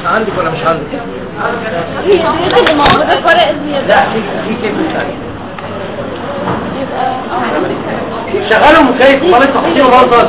عندك ولا مش عندك ممكن اللي موجودة في ورق الزيادة لا في في كيف ثاني شغلوا مكيف امال انتوا حاطينه برضه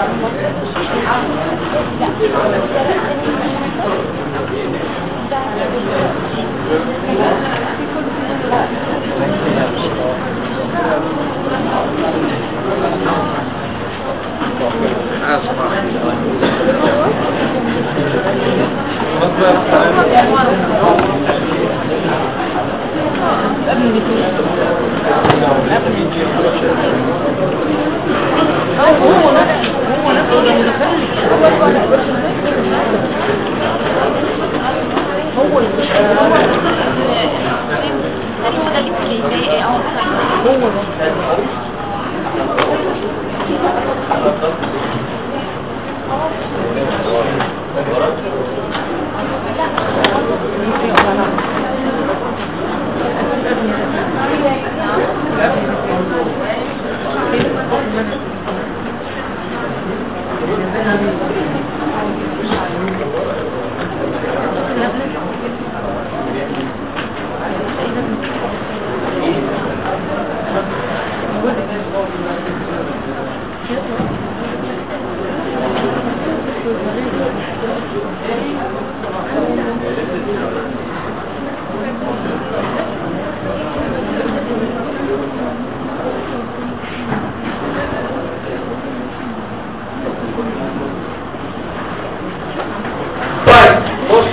طيب بص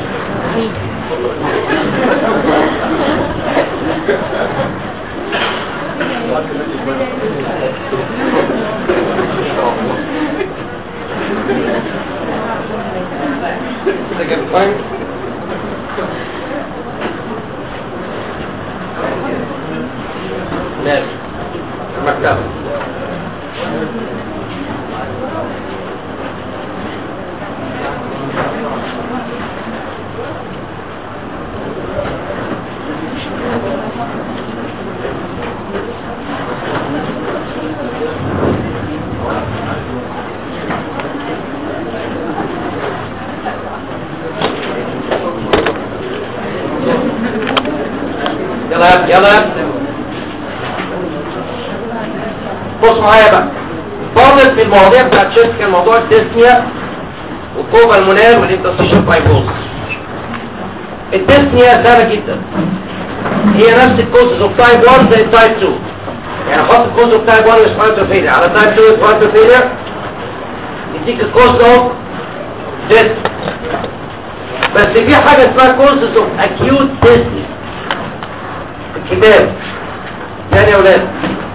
طيب ماشي مكتبة يلا يا ابني يلا يا ابني بص معايا بقى فاضل في المواضيع بتاعت شيست كان موضوع الديسنيا والكوبا المونال والانترستيشن بايبوز الديسنيا سهله جدا هي نفس الكوزز اوف تايب 1 زي تايب 2 يعني احط الكوز اوف تايب 1 سبايتو فيلير على تايب 2 سبايتو فيلير يديك الكوز اوف ديس بس في حاجه اسمها كوزز اوف اكيوت ديسنيا الكتاب يعني يا ولاد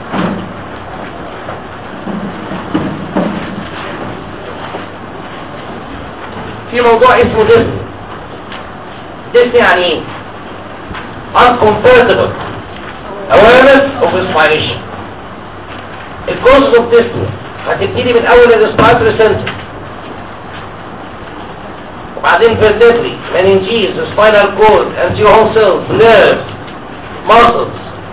في موضوع اسمه ديسني ديسني يعني ايه uncomfortable awareness of respiration الكوزز اوف ديسني هتبتدي من اول الريسبيراتوري سنتر وبعدين vertebrae meninges spinal cord anterior cells nerves muscles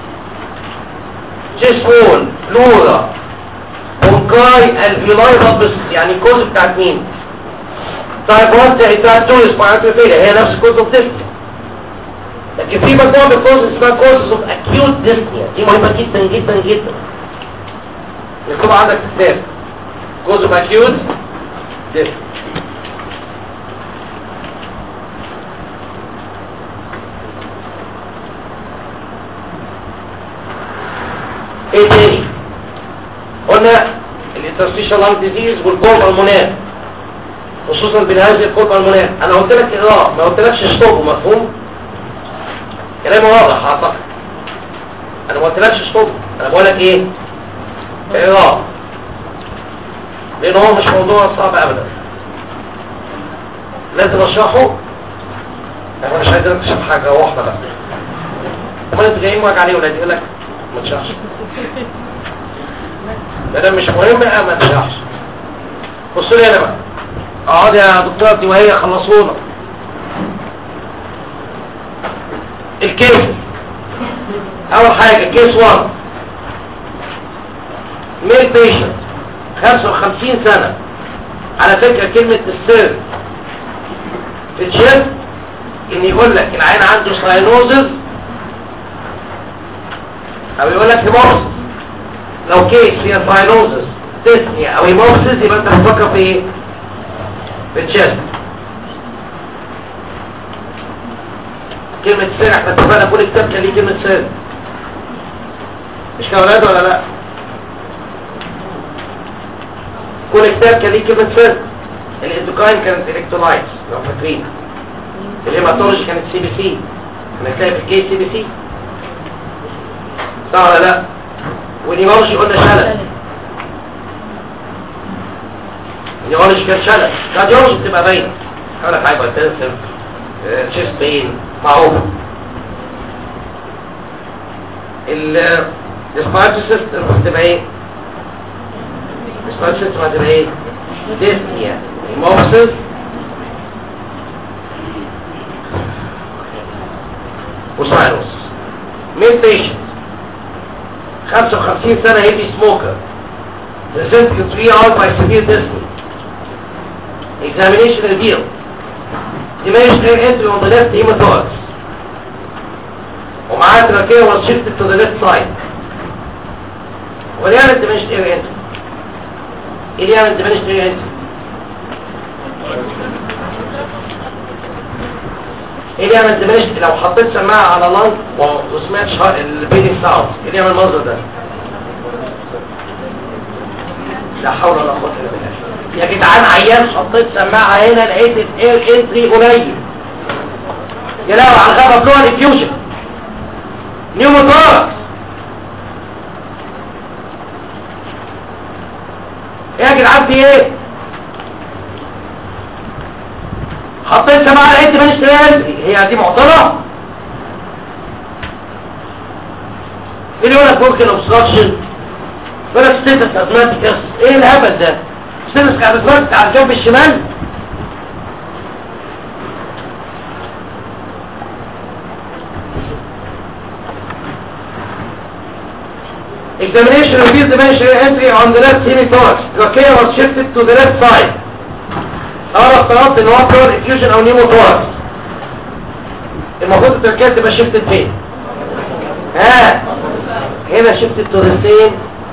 chest wall pleura bronchi alveoli بس يعني الكوز بتاعت مين طيب وانت بتاعت تونس سبيراتوري فيلير هي نفس الكوز اوف ديسني لكن في مجموعه من الكوزز اسمها كوزز اوف اكيوت ديسنيا دي مهمه جدا جدا جدا يكتب عندك في الكتاب كوز اوف اكيوت ديسنيا ايه تاني قلنا الانترستيشال لانج ديزيز والكوب المونات خصوصا بهذه الكوب المونات انا قلت لك اه ما قلتلكش ستوب مفهوم كلام واضح اعتقد انا ما قلتلكش ستوب انا بقول لك ايه اه لان هو مش موضوع صعب ابدا لازم اشرحه انا مش عايز اكتشف حاجه واحده بس امال انتوا جايين واجع عليه ولا يقول لك ما تشرحش ده مش مهم اه ما تشرحش بصوا لي انا بقى اقعد يا دكتورتي وهي خلصونا الكيس اول حاجة كيس 1 ميل بيشنت 55 سنة على فكرة كلمة السير في الشيست ان يقول لك العين عنده ساينوزز او يقول لك هيموبسس لو كيس فيها ساينوزز تسنية او هيموبسس يبقى انت بتفكر في ايه في الشيست كلمة سر احنا اتفقنا كل كتاب كان ليه كلمة سر مش كده ولاد ولا لا كل كتاب كان ليه كلمة سر الاندوكاين كانت الكترولايتس لو فاكرين الهيماتولوجي كانت سي بي سي هنتلاقي في الكي سي بي سي صح ولا لا والنيمولوجي قلنا شلل النيمولوجي كان شلل الكارديولوجي بتبقى باينه هقول لك حاجه تنسف تشيست بين معروفه السبايرال سيستم هتبقى ايه السبايرال سيستم هتبقى ايه ديسنيا هيموبسيس وسايروس مين بيشنت 55 سنة هيفي سموكر presented 3 hours by severe dyspnea examination revealed diminished air entry on the left hemathorax ومعاه trachea was shifted to the left side وليه عمل diminished air entry ايه اللي يعمل diminished air entry ايه اللي يعمل diminished لو حطيت سماعة على لانج وسمعتش البيدنج ساوند ايه اللي يعمل المنظر ده لا حول ولا قوة الا بالله يا جدعان عيان حطيت سماعة هنا لقيت الاير انتري قليل يا لهوي على الغابة بلوع الانفيوجن نيوموتوركس ايه يا جدعان في ايه حطيت سماعة لقيت مانيش ترانزي هي دي معضلة ايه اللي يقول لك ممكن obstruction يقول لك ستيتس ازماتيكس ايه الهبل ده ستيتس ازماتيكس على الجنب الشمال Examination revealed the mentioned entry on the left hemithorax. Trachea was shifted to the left side. أنا افترضت ان هو بلور افيوجن او نيموثوركس. المفروض التركيز تبقى شيفتد فين؟ ها هنا شيفتد تو ذا سيم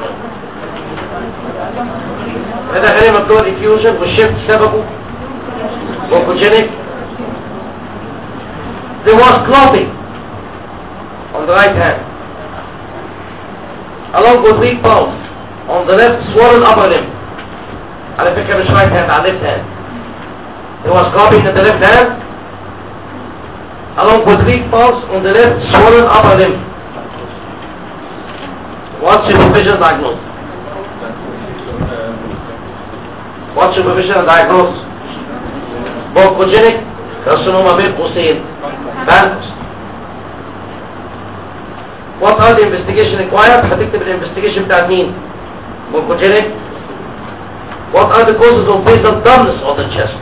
هذا غالبا بلور افيوجن والشيفت سببه بونكوجينيك There was clotting on the right hand along with weak pulse on the left swollen upper limb على فكرة مش right hand على left hand There was clotting in the left hand along with weak pulse on the left swollen upper limb What's your supervision diagnosis? What's your supervision diagnosis? Bronchogenic carcinoma بين قوسين Bantus What are the investigation required? هتكتب الانفستيجيشن بتاعت مين؟ Bronchogenic What are the causes of basal dumbness of the chest?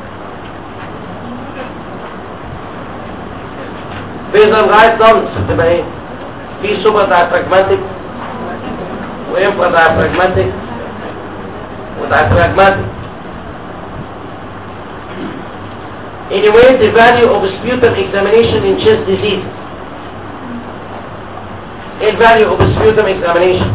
basal right dumbness هتبقى ايه؟ في سوبر diaphragmatic وانفرا diaphragmatic وdiaphragmatic Anyway, the value of sputum examination in chest disease. ايه الفاليو اوف sputum examination؟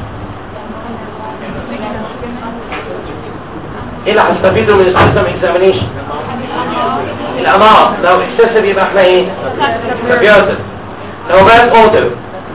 ايه اللي هنستفيده من sputum examination؟ الامراض لو excessive يبقى احنا ايه؟ سبيوتر لو باد اوتر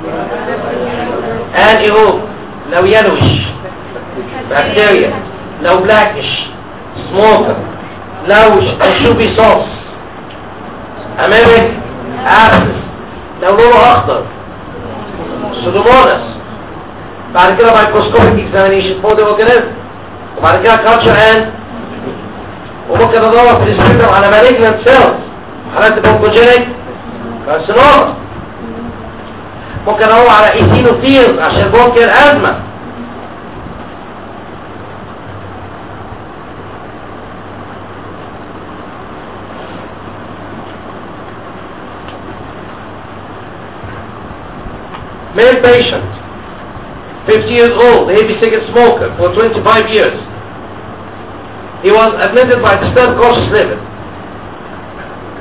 اني او لو يلوش بكتيريا لو بلاكش سموكر لو شوبي صوص امامك ابسس لو لونه اخضر سودومونس بعد كده مايكروسكوبيك اكزامينيشن فور ذا اورجانيزم وبعد كده كالتشر اند وممكن ادور في السبيكترم على مالجنت سيلز حالات بونكوجينيك كارسينوما ممكن ادور على ايثينوفيلز عشان ممكن ازمه male patient, 50 years old, heavy cigarette smoker for 25 years. He was admitted by disturbed conscious level.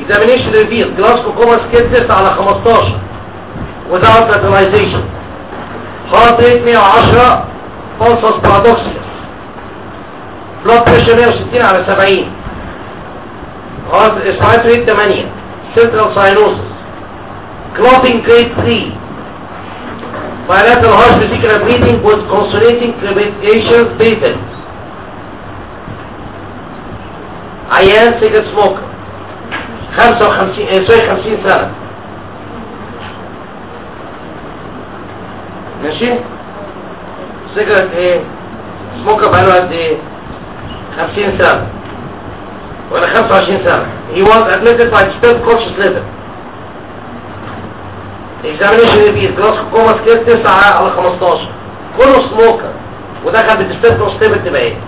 examination revealed Glasgow coma scale 9 على 15 without lateralization heart rate 110 pulsus paradoxus blood pressure 160 على 70 heart respiratory rate 8 central cyanosis clotting grade 3 bilateral harsh vesicular bleeding with consolidating crepitations patents عيان سيجر سموكر 55 آه، سوري 50 سنة ماشي سيجرت ايه سموكر بقاله قد ايه 50 سنة ولا 25 سنة he was admitted by disturbed conscious level examination repeat جلاس كوما سكيل 9 على 15 كله سموكر ودخل بالديستربد conscious level تبقى ايه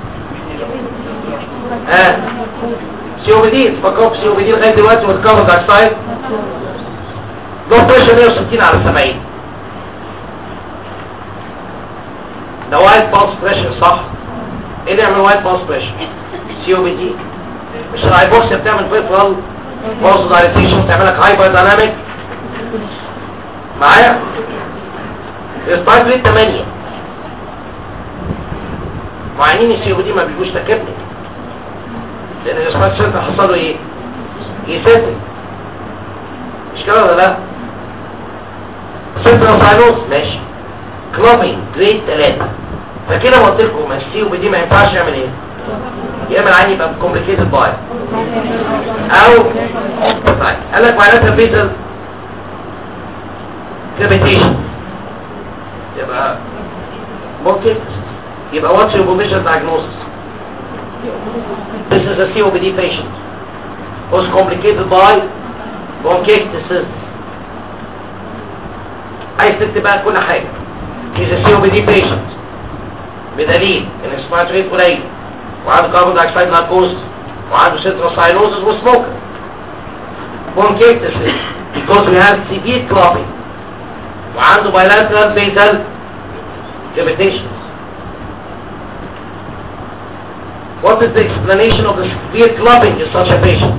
ها سي او بي دي تفكروا في سي او بي دي لغايه دلوقتي والكاربون دايوكسيد بلاد بريشر 160 على 70 ده وايت بالس بريشر صح ايه اللي يعمل وايت بالس بريشر سي او بي دي مش الهايبوكسيا بتعمل بيفرال بوز دايليتيشن تعمل لك هايبر دايناميك معايا الستايل ريت 8 معينين السي او دي ما بيجوش تكبني لان الاسمات سنتر حصل له ايه يسد مش كده ولا لا سنتر ساينوس ماشي كلوبين جريد 3 فكده ما قلت لكم السي او دي ما ينفعش يعمل ايه يعمل عين يبقى كومبليكيتد باي او طيب قال لك معناتها بيتل كريبيتيشن يبقى ممكن يبقى what's your provision diagnosis This is a COPD patient who's complicated by bronchiectasis. عايز تكتب بقى كل حاجة. He's a COPD patient بدليل ان السمارت ريت قليل وعنده كاربون دايوكسيد ناركوز وعنده سيترال ساينوزس وسموكر. bronchiectasis because we have severe coughing وعنده bilateral basal limitations. What is the explanation of the severe clubbing in such a patient?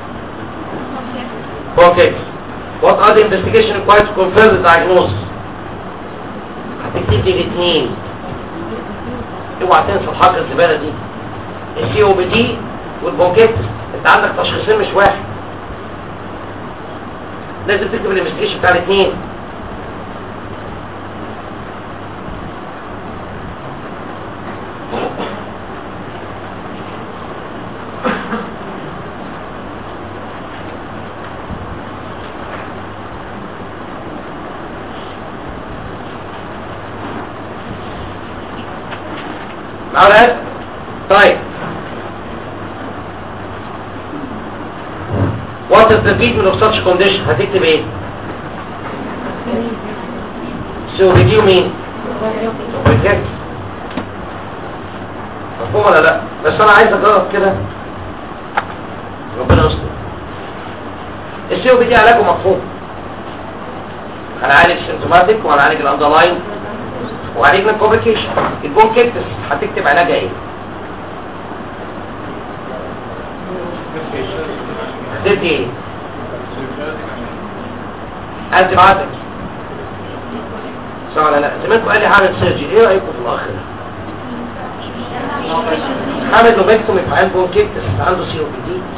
Okay. What are the investigation required to confirm the diagnosis? هتكتب لي الاثنين اوعى تنسى الحركه الزباله دي السي او بي دي والبونكيتس انت عندك تشخيصين مش واحد لازم تكتب الانفستيجيشن بتاع الاثنين معانا طيب What is the treatment of such condition هتكتب ايه so review مين ريجكت مفهوم ولا لا بس انا عايز اجرب كده ربنا يستر السي او بي دي علاجه مفهوم هنعالج سيمتوماتيك وهنعالج الاندرلاين وعالجنا الكومبليكيشن البونكيتس هتكتب علاجها ايه هتدي ايه انتي بايوتكس صح ولا لا زمانكم قال لي هعمل سيرجي ايه رايكم في الاخر هعمل لوبكتومي في عين بونكيتس عنده سي او بي دي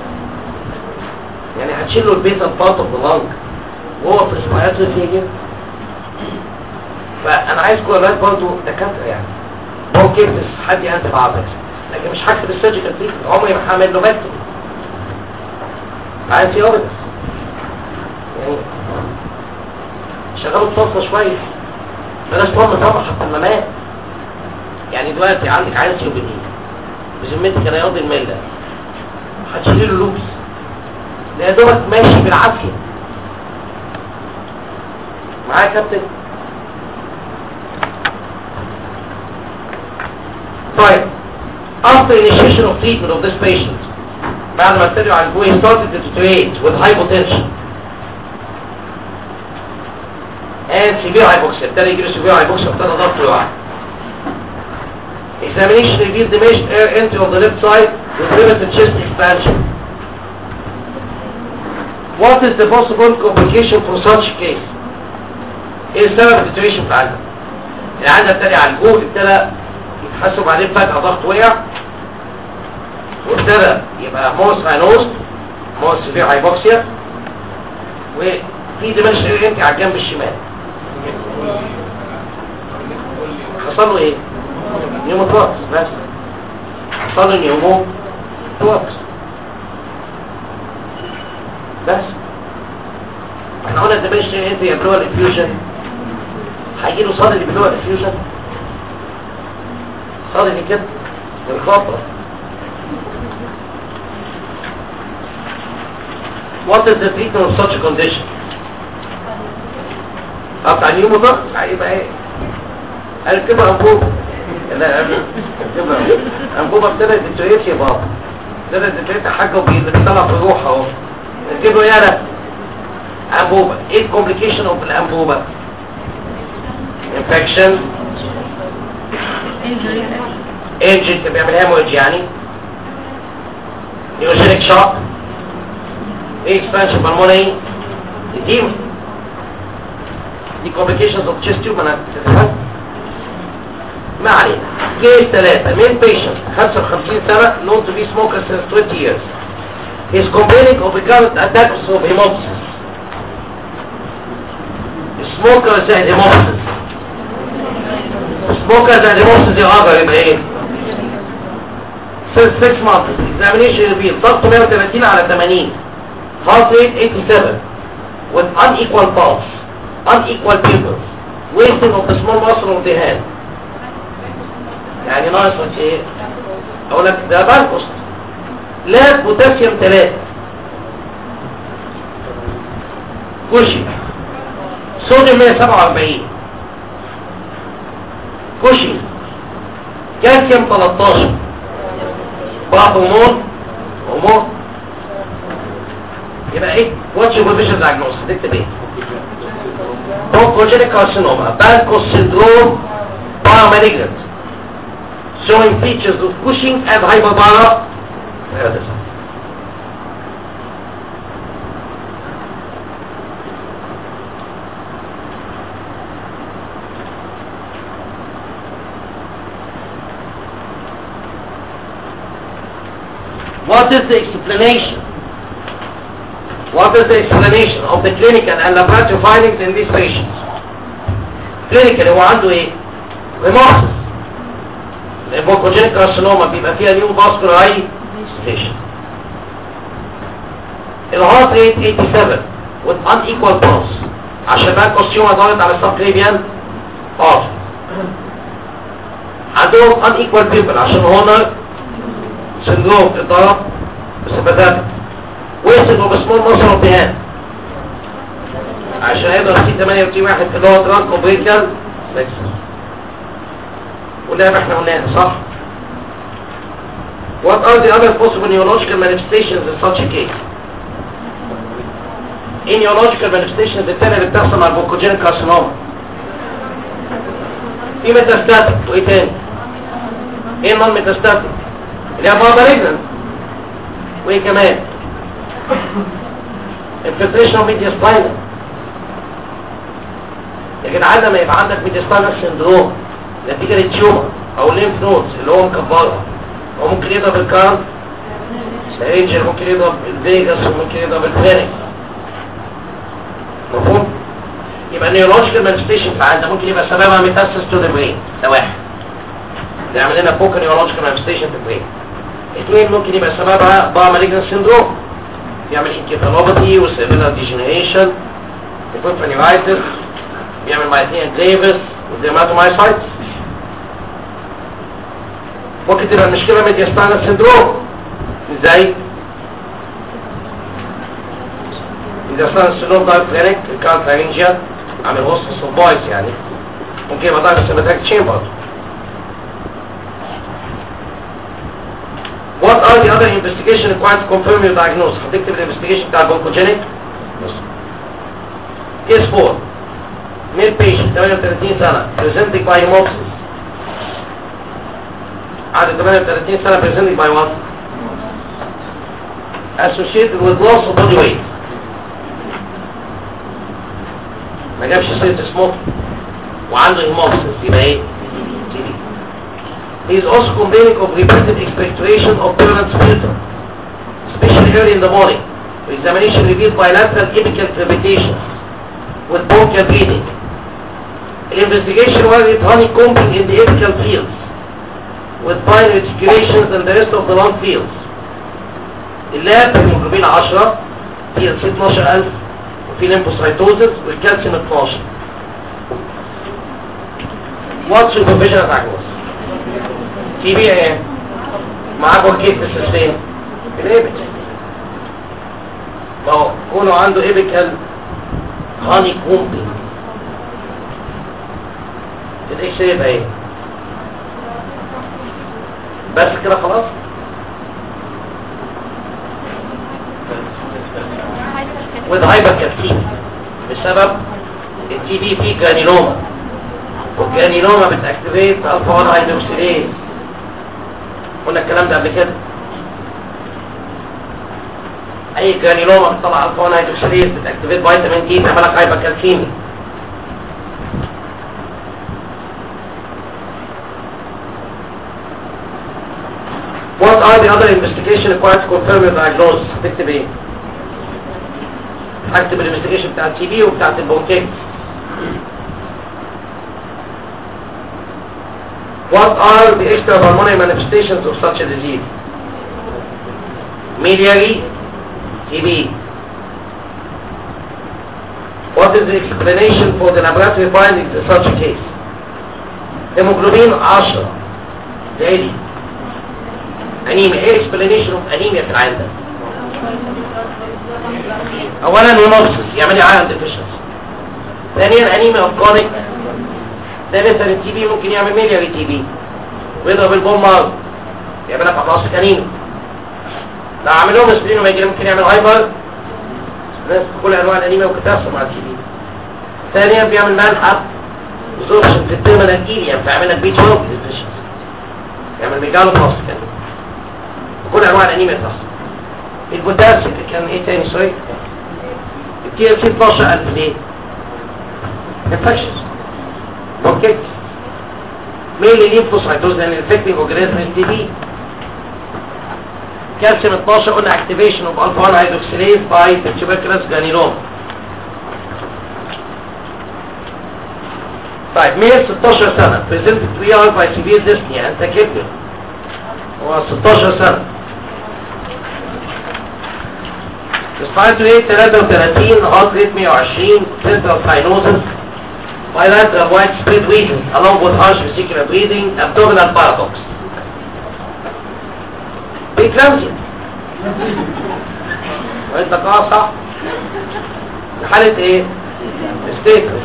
يعني هتشيل له البيتا بارت اوف ذا لانج وهو في ريسبيراتوري فيجر فانا عايز كل برضه دكاتره يعني ممكن بس حد انت بعضك لكن مش هكتب السيرجيكال تريتمنت عمري ما هعمل له بكتب عايز يورد يعني شغلوا الطاسه شويه بلاش طعم طبعا حتى الممات يعني دلوقتي عندك عيل سيوبيدي بذمتك انا ياضي المله هتشيلي له لوبس ده يا دوبك ماشي بالعافيه معايا يا كابتن طيب after initiation of treatment of this patient بعد ما ابتدوا على الجوي started to deteriorate with hypotension and severe hypoxia ابتدى يجيله severe hypoxia ابتدى ضغطه يقع examination revealed diminished air entry on the left side with limited chest expansion What is the possible complication for such case? ايه السبب الديتريشن في العدد؟ العدد ابتدى يعالجوه ابتدى يتحسب عليه فجأة ضغط وقع وابتدى يبقى موس فاينوز موس سيفير هايبوكسيا وفي دماغ انت على الجنب الشمال حصل له ايه؟ نيوموتراكس بس حصل له نيومو تراكس بس احنا قلنا الدماغ انت يعملوها الانفيوجن هيجي له صادر اللي بيعملوها الانفيوجن صادر كده بالخطر What is the treatment of such a condition? قطع اليوم ده هيبقى ايه؟ قال كده انبوبه لا كده انبوبه ابتدت تتريت يا بابا ابتدت تتريت حاجه وبيطلع في روح اهو كده يا رب انبوبه ايه الكومبليكيشن اوف الانبوبه؟ انفكشن ايجنت بيعمل هيموريج يعني نيوجينيك شوك expansion pulmonary edema دي complications of chest tube انا تفهم ما علينا كيس ثلاثة مين patient 55 سنة known to be smoker since 20 years is complaining of recurrent attacks of hemoptysis smoker زائد hemoptysis smoker زائد hemoptysis يا يبقى ايه since 6 months examination revealed ضغطه 130 على 80 heart rate 87 with unequal pulse, unequal pupils, wasting of the small muscle of the hand. يعني ناقص ايه؟ اقول لك ده بانكوست لا بوتاسيوم 3 كوشي صوديوم 147 كوشي كالسيوم 13 بعض هرمون هرمون يبقى ايه واتش يور فيجن دايجنوستس تكتب ايه bronchogenic carcinoma Bankos syndrome paramalignant showing features of Cushing and hyperbara What is the explanation What is the explanation of the clinical and laboratory findings in these patients? Clinical هو عنده ايه؟ remorses. البونكوجينيك كارسينوما بيبقى فيها نيو فاسكولارايزيشن. الهارت ريت 87 with unequal pulse عشان بقى الكوستيوم ضاغط على السبكليبيان ارتري. عندهم unequal pupil عشان هونر سندروم اتضرب بسببات ويسن وبسمول مصر الدهان عشان يقدر في 8 وتي واحد اللي هو ترانك اوبريكال وده احنا قلناها صح What are the other possible neurological manifestations in such a case? ايه neurological manifestations التانية اللي بتحصل مع البونكوجينيك كارسينوما؟ في ميتاستاتيك وايه تاني؟ ايه النون ميتاستاتيك؟ اللي هي بابا وايه كمان؟ infiltration of media spinal يا جدعان لما يبقى عندك media spinal syndrome نتيجة للتيومر او الليمف نودز اللي هو مكبرها هو ممكن يضرب الكارن الرينجر ممكن يضرب الفيجاس وممكن يضرب الفينيك مفهوم؟ يبقى النيورولوجيكال مانيفستيشن في عندنا ممكن يبقى سببها ميتاسيس تو ذا برين ده واحد نعمل لنا فوق نيورولوجيكال مانيفستيشن في البرين اثنين ممكن يبقى سببها با مالجنس سيندروم يعمل انكيفالوباثي وسيرفيلر ديجنريشن يكون فانيوايتس بيعمل مايتين جريفس وديرماتومايسايتس ممكن تبقى المشكلة ميدياستانا سيندروم ازاي؟ ميدياستانا سيندروم ده كلينيك الكارت فارنجيا عامل هوستس بويز يعني ممكن يبقى ده سيمتاك تشامبر What are the other investigation required to confirm your diagnosis? هتكتب الانفستيجيشن بتاع البونكوجينيك Case 4 Male patient 38 سنة presenting by hemoptysis عدد 38 سنة presenting by what? Associated with loss of body weight ما جابش سيرة سموك وعنده هيموكسس يبقى ايه تي بي He is also complaining of repeated expectoration of Perman's filter, especially early in the morning. The examination revealed bilateral apical crevitations with bronchial bleeding. The investigation was it honeycombing in the apical fields with fine reticulations and the rest of the lung fields. اللاب الهيموجلوبين 10 في 12000 وفي ليمفوسايتوزس والكالسيوم 12 What's supervision of diagnosis? تي بي ايه معاه بوركيت السيستين الايبك ما هو كونه عنده ايبكال هاني كومبي الاكس يبقى ايه بس كده خلاص with hypercalcemia بسبب التي بي فيه جرانيلوما والجرانيلوما بتاكتيفيت الفا 1 هيدروكسيليز قلنا الكلام ده قبل كده اي جرانيلوما بتطلع الفا 1 هيدروكسيليز بتاكتيفيت فيتامين دي تعمل لك هايبركالسيميا What are the other investigation required to confirm your diagnosis? هتكتب ايه؟ هكتب الانفستيجيشن بتاع التي بي وبتاعت البونكيت What are the extrapulmonary manifestations of such a disease? Miliary TB. What is the explanation for the laboratory findings in such a case? Hemoglobin 10 daily. Anemia. ايه explanation of anemia في العين ده؟ اولا هيموكسس يعمل لي iron deficiency. ثانيا anemia of chronic ده مثلا التي بي ممكن يعمل ميلياري تي بي ويضرب البوم مارو يعمل لك اقراص كانينو لو عمل لهم اسبرين وما يجري ممكن يعمل هايبر ناس كل انواع الانيميا ممكن تحصل مع التي بي ثانيا بيعمل ملحق زورشن في التيرمينال ايليا فيعمل لك بي 12 ديفيشنسي يعمل ميجالو بلاس كانينو كل انواع الانيميا تحصل البوتاسيوم كان ايه تاني سوري التي ال سي 12000 ليه؟ انفكشنز اوكي ميلي ليمفوسايتوز لان الانفكتنج اورجانيزم تي بي كالسيوم 12 قلنا اكتيفيشن اوف الفا 1 هيدروكسيليز باي تيوبركلوس جانيلوم طيب ميل 16 سنه بريزنت تو ار باي سيفير ديسنيا انت كبر هو 16 سنه Despite rate 33 heart rate 120 central cyanosis bilateral widespread wheezing along with harsh vesicular breathing, abdominal paradox. Preeclampsia. وانت قاصع حالة ايه؟ status.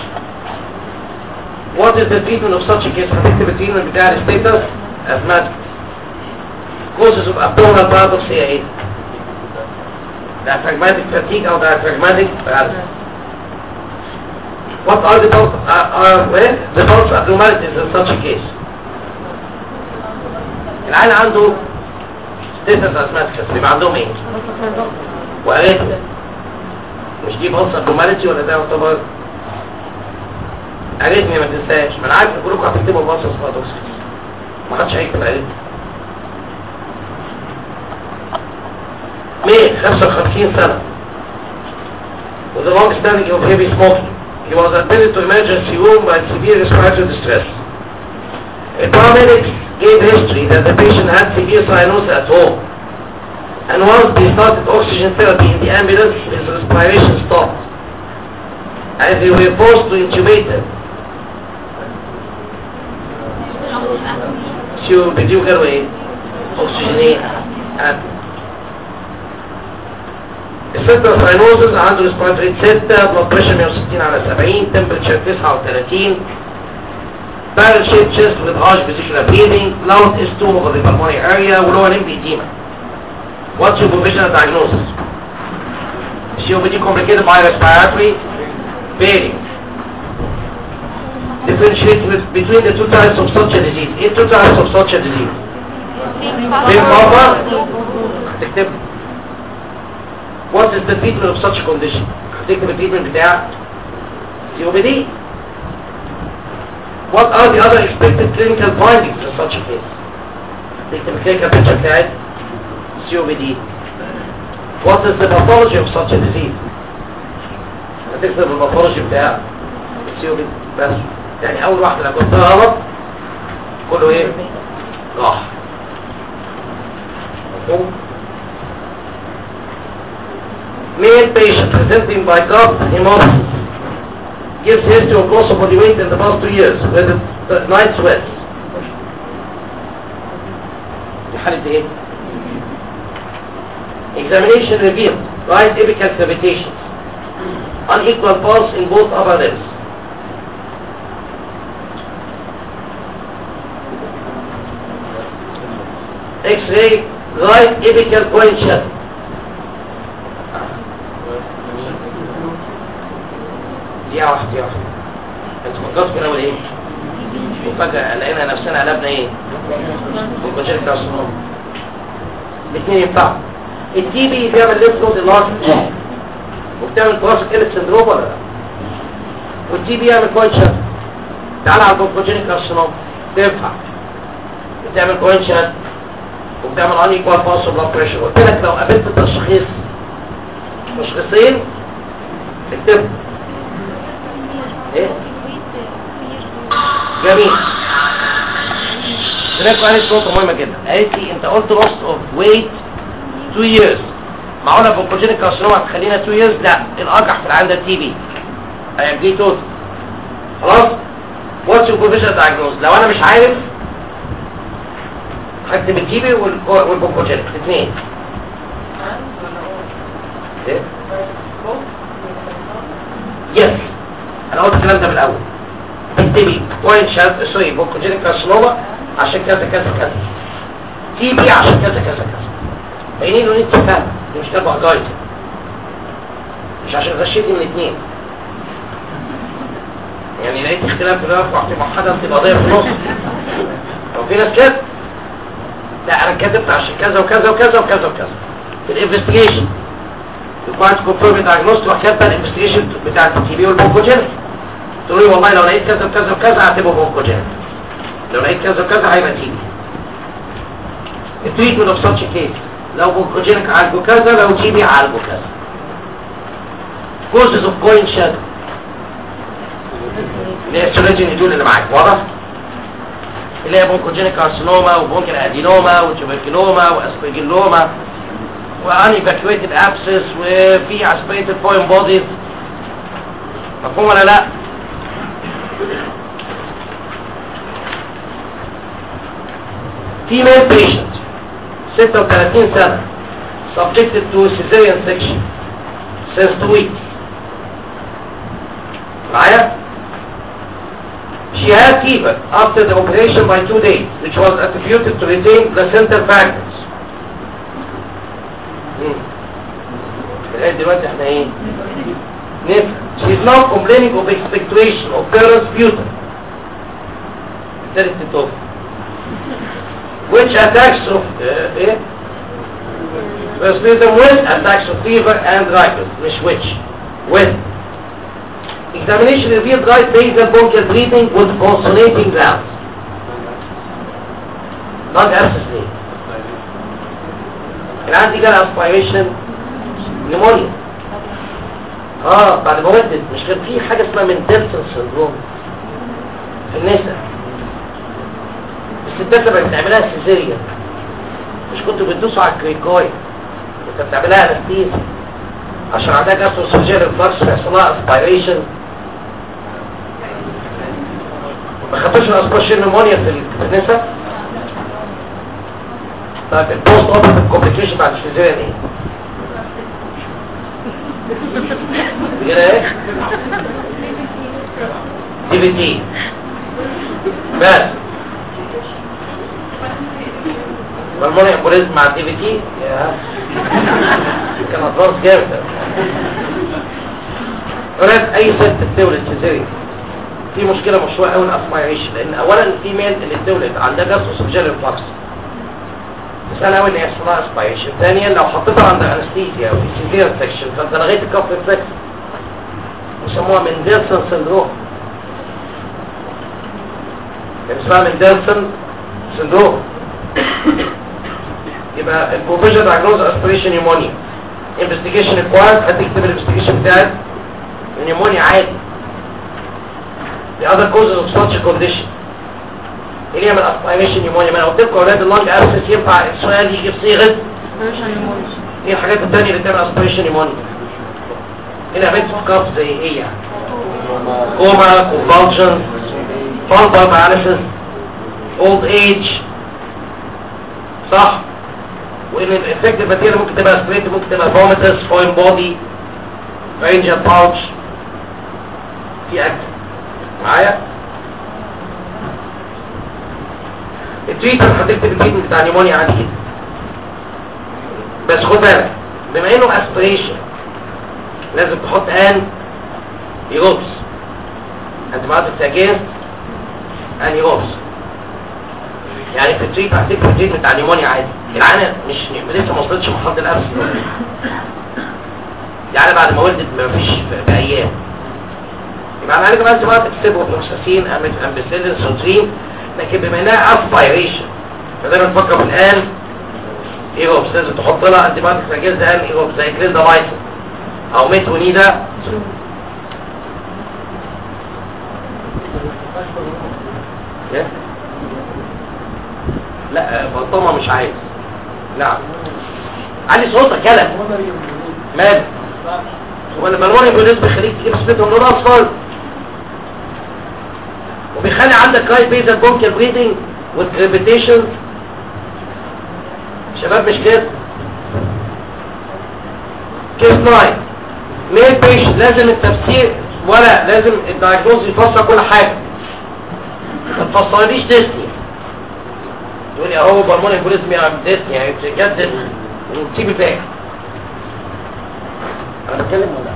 What is the treatment of such a case? هتكتب التريتمنت بتاع الستيتس asthmatic. Causes of abdominal paradox هي ايه؟ diaphragmatic fatigue او diaphragmatic paralysis. What are the thoughts, uh, are well, the thoughts abnormalities in such a case? العيان عنده ستيتس اسماتيكس بيبقى عندهم ايه؟ وقالت مش دي بلس abnormality ولا ده يعتبر اريثميا ما تنساش ما انا عارف ان كلكم هتكتبوا بلس اسماتيكس ما حدش هيكتب اريثميا مين 55 سنة with a long standing of heavy smoking He was admitted to emergency room by severe respiratory distress. A paramedic gave history that the patient had severe cyanosis at home. And once they started oxygen therapy in the ambulance, his respiration stopped. And they were forced to intubate him. شو بديو قالوا ايه؟ oxygenate الستة ساينوزز عنده ريسبيراتوري 6 بلاد بريشر 160 على 70 تمبرتشر 39 barrel shaped chest with harsh vesicular breathing loud S2 over the pulmonary area ولو an emphysema what's your provisional diagnosis COPD complicated by respiratory failure differentiate with, between the two types of such a disease ايه two types of such a disease Big Papa تكتب What is the treatment of such a condition? هتكتب التريتمنت بتاع COPD What are the other expected clinical findings in such a case? تكتب clinical picture بتاعت COPD What is the pathology of such a disease? هتكتب الباثولوجي بتاع السيوبي بس يعني اول واحدة لو كنت غلط كله ايه راح مفهوم male patient presenting by gut hemolysis gives history of loss of body weight in the past two years with the night sweats في حالة ايه examination revealed right apical cavitations unequal pulse in both upper limbs X-ray right apical point shut دقيقة واحدة دقيقة واحدة انت فكرت كده ولا ايه؟ وفجأة لقينا نفسنا قلبنا ايه؟ والبشر بتاع الصنوم الاثنين ينفعوا التي بي بيعمل ليف نود اللارج وبتعمل كلاسيك إلت سندروم ولا لا؟ والتي بي يعمل كوين شات تعال على البونكوجينيك كارسينوم تنفع بتعمل كوين شات وبتعمل اني ايكوال باس بلاد بريشر قلت لك لو قابلت تشخيص تشخيصين اكتبهم ايه جميل هناك قالت نقطة مهمة جدا قالت لي انت قلت loss of weight 2 years معقولة بونكوجينيك كارسينوما هتخلينا 2 years لا الارجح في العيان ده تي بي هيجي توت خلاص واتس يور بروفيشنال دايجنوز لو انا مش عارف هكتب التي بي والبونكوجينيك الاثنين ايه يس انا قلت الكلام ده من الاول اكتبي بوينت شات سوري بونكوجينيك كارسينوما عشان كذا كذا كذا تي بي عشان كذا كذا كذا باينين له انت فاهم دي مش تبع جايد مش عشان غشيتي من الاثنين يعني لقيت اختلاف في الرف واحد موحدة تبقى ضيع في النص لو في ناس كده لا انا كتبت عشان كذا وكذا وكذا وكذا وكذا في الانفستيجيشن required to confirm the diagnosis وكتبت الانفستيجيشن بتاعت التي بي والبونكوجينيك تقول لي والله لو لقيت كذا وكذا وكذا هعتبره بونكوجينيك لو لقيت كذا وكذا هيبقى تي بي التريتمنت اوف ساتش كيس لو بونكوجينيك عالجه كذا لو تي بي عالجه كذا causes of coin shadow اللي هي السوليجين الجول اللي معاك واضح اللي هي بونكوجينيك كارسينوما وبونكل ادينوما وتوبركلوما واسبرجيلوما وان ايفاكويتد ابسس وفي اسبريتد فوين بوديز مفهوم ولا لا female patient 36 سنة subjected to cesarean section since two weeks معايا She had fever after the operation by two days, which was attributed to retain placenta fragments. مم. لغاية دلوقتي احنا ايه؟ نفهم. She is now complaining of expectoration of parents sputum. ابتدت تتوفى. Which attacks of uh, ايه؟ Sputum with attacks of fever and dryness. مش which. With. Examination revealed right basal bronchial bleeding with consolidating valves. Not abscess ليه؟ كان عندي جال aspiration pneumonia. اه بعد ما ولدت مش كان في حاجة اسمها مندلسون سندروم في النساء. الستات لما بتعملها سيزيريا مش كنتوا بتدوسوا على الكريكوي كنت بتعملها انستيزيا عشان عندها جاسترو سيرجيري فلكس بيحصل لها اسبيريشن ما خدتوش الاسبرشن نمونيا في النساء طيب البوست اوبريتيف كومبليكيشن بعد السيزيريان ايه؟ كده ايه؟ دي بي تي بس بالموني امبوليزم مع الدي بي تي يا كان ادفانس جامد ولكن اي ست بتولد سيزيريان في مشكلة مشروع قوي الاسمايريشن لان اولا الفيميل اللي بتولد عندها جاسترو سبجيرال فلكس سهل قوي ان يحصل لها اسبايريشن ثانيا لو حطيتها عند انستيزيا او سيفير سكشن فانت لغيت الكف ريفلكس يسموها مندلسون سندروم كان اسمها مندلسون سندروم يبقى البروفيجن دايجنوز اسبريشن نيمونيا انفستيجيشن ريكوايرد هتكتب الانفستيجيشن بتاعت النيمونيا عادي the other causes of such a condition اللي هي من aspiration pneumonia ما انا قلت لكم يا اولاد اللنج ابسس ينفع السؤال يجي بصيغه ايه الحاجات الثانيه اللي بتعمل aspiration pneumonia هنا بنت كاف زي ايه يعني كوما convulsions vulvar paralysis old age صح وان الافكتيف ماتيريال ممكن تبقى ستريت ممكن تبقى فوميتس فوين بودي رينجر باوتش في اكل معايا التويتر هتكتب التويت بتاع نيمونيا عادي جدا بس خد بالك بما انه اسبريشن لازم تحط ان يروبس انت بعد اجينست ان يروبس يعني في التريت هتكتب التريت بتاع نيمونيا عادي العانة مش لسه ما وصلتش مرحله الابس يعني بعد ما ولدت ما فيش بايام يبقى على عليك بقى انت بقى تكتبه فلوكساسين امبسيلين سوترين لكن بما انها اسبيريشن فدايما تفكر في الان ايروبس لازم تحط لها انت بقى تسجل ده الان ايروبس زي كليندا لايسن او ميتونيدا إيه؟ لا بطمه مش عايز نعم علي صوتك يلا مال ولا ملوني بالنسبه خليك تجيب سبيتهم نور اطفال وبيخلي عندك رايت بيزل بونكر بريدنج والكريبيتيشن شباب مش كده كيس ناين ميل بيش لازم التفسير ولا لازم الدايجنوز يفسر كل حاجه ما تفسرليش ديسني تقول لي اهو برمون البوليزم يا ديسني يعني بجد ديسني وتسيب الباقي انا بتكلم ولا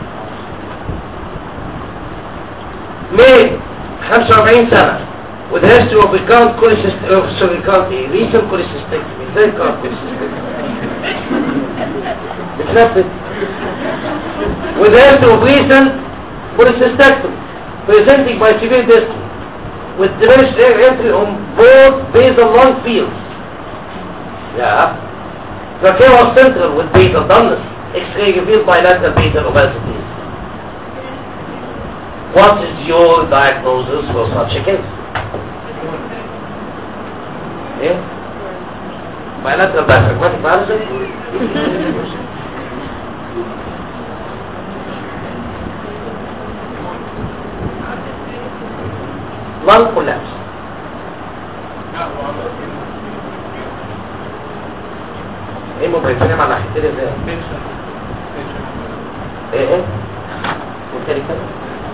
ميل 45 سنة with history of recurrent cholecystectomy of sorry recurrent ايه recent cholecystectomy ازاي recurrent cholecystectomy بتنفذ with history of recent cholecystectomy presenting by severe dystonia with diminished air entry on both basal lung fields yeah tracheal central with basal dullness X-ray revealed bilateral basal obesity What is your diagnosis for such a case? ايه؟ bilateral diaphragmatic paralysis? lung collapse ايه مضيفين مع ناحيتين ازاي؟ ايه ايه؟ والتاني كده؟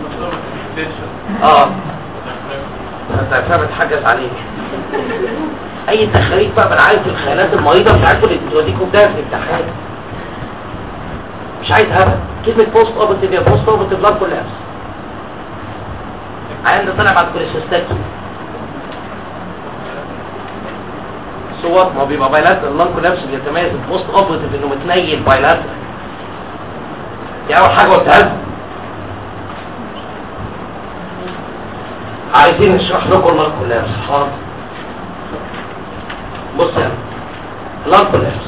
اه انت فاهم اتحجز عليه اي تخريج بقى من عارف الخيالات المريضه بتاعتكم اللي بتوديكم ده في الامتحان مش عايز هبل كلمه بوست اوبرتيف يا بوست اوبرتيف بلاد كولابس عيان ده طلع بعد كوليسيستات صوت ما بيبقى بايلاتر اللان كولابس بيتميز البوست اوبرتيف انه متنيل بايلاتر دي اول حاجه قلتها لكم عايزين نشرح لكم اللان كولابس حاضر بص يا اللان كولابس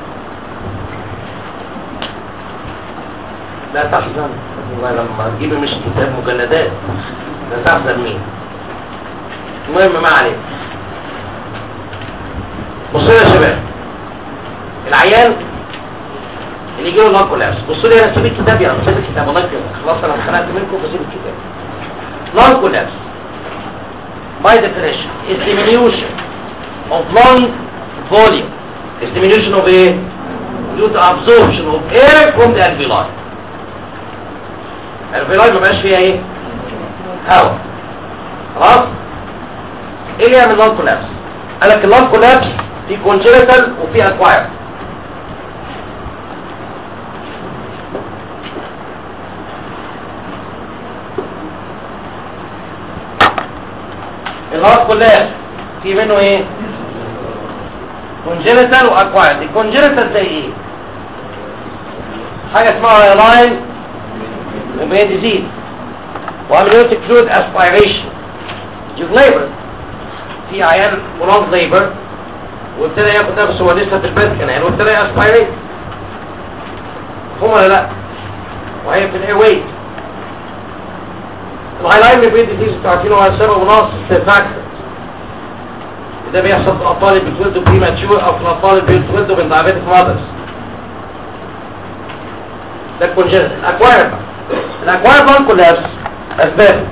لا تحزن والله لما تجيب مش كتاب مجلدات لا تحزن مين المهم ما علينا بصوا لي يا شباب العيان اللي يجي له اللان كولابس بصوا لي انا سيب الكتاب يا سيب الكتاب والله كده خلاص انا اتخنقت منكم بسيب الكتاب lung collapse by definition is diminution of lung volume is diminution of a due to absorption of air from the alveoli alveoli ما بقاش فيها ايه هواء خلاص ايه اللي يعمل lung collapse قال لك اللانج كولابس في congenital وفي acquired اللانج كولابس في منه ايه congenital واكوايرد الكونجنتال زي ايه حاجه اسمها لاين وبين ديزيز وامنيوتيك فلويد اسبيريشن يوز ليبر في عيان مرض ليبر وابتدى ياخد نفسه هو لسه في البيت كان وابتدى ياسبيريت هم ولا لا وهي في الاير واي الهايلاين بريد ديزيز انتوا عارفينه هو سبب ونص فاكتور ده بيحصل في الاطفال اللي بيتولدوا بريماتشور او في الاطفال اللي بيتولدوا من دايابيتك مادرز ده الكونجنت الاكواير الاكواير بان كلها اسباب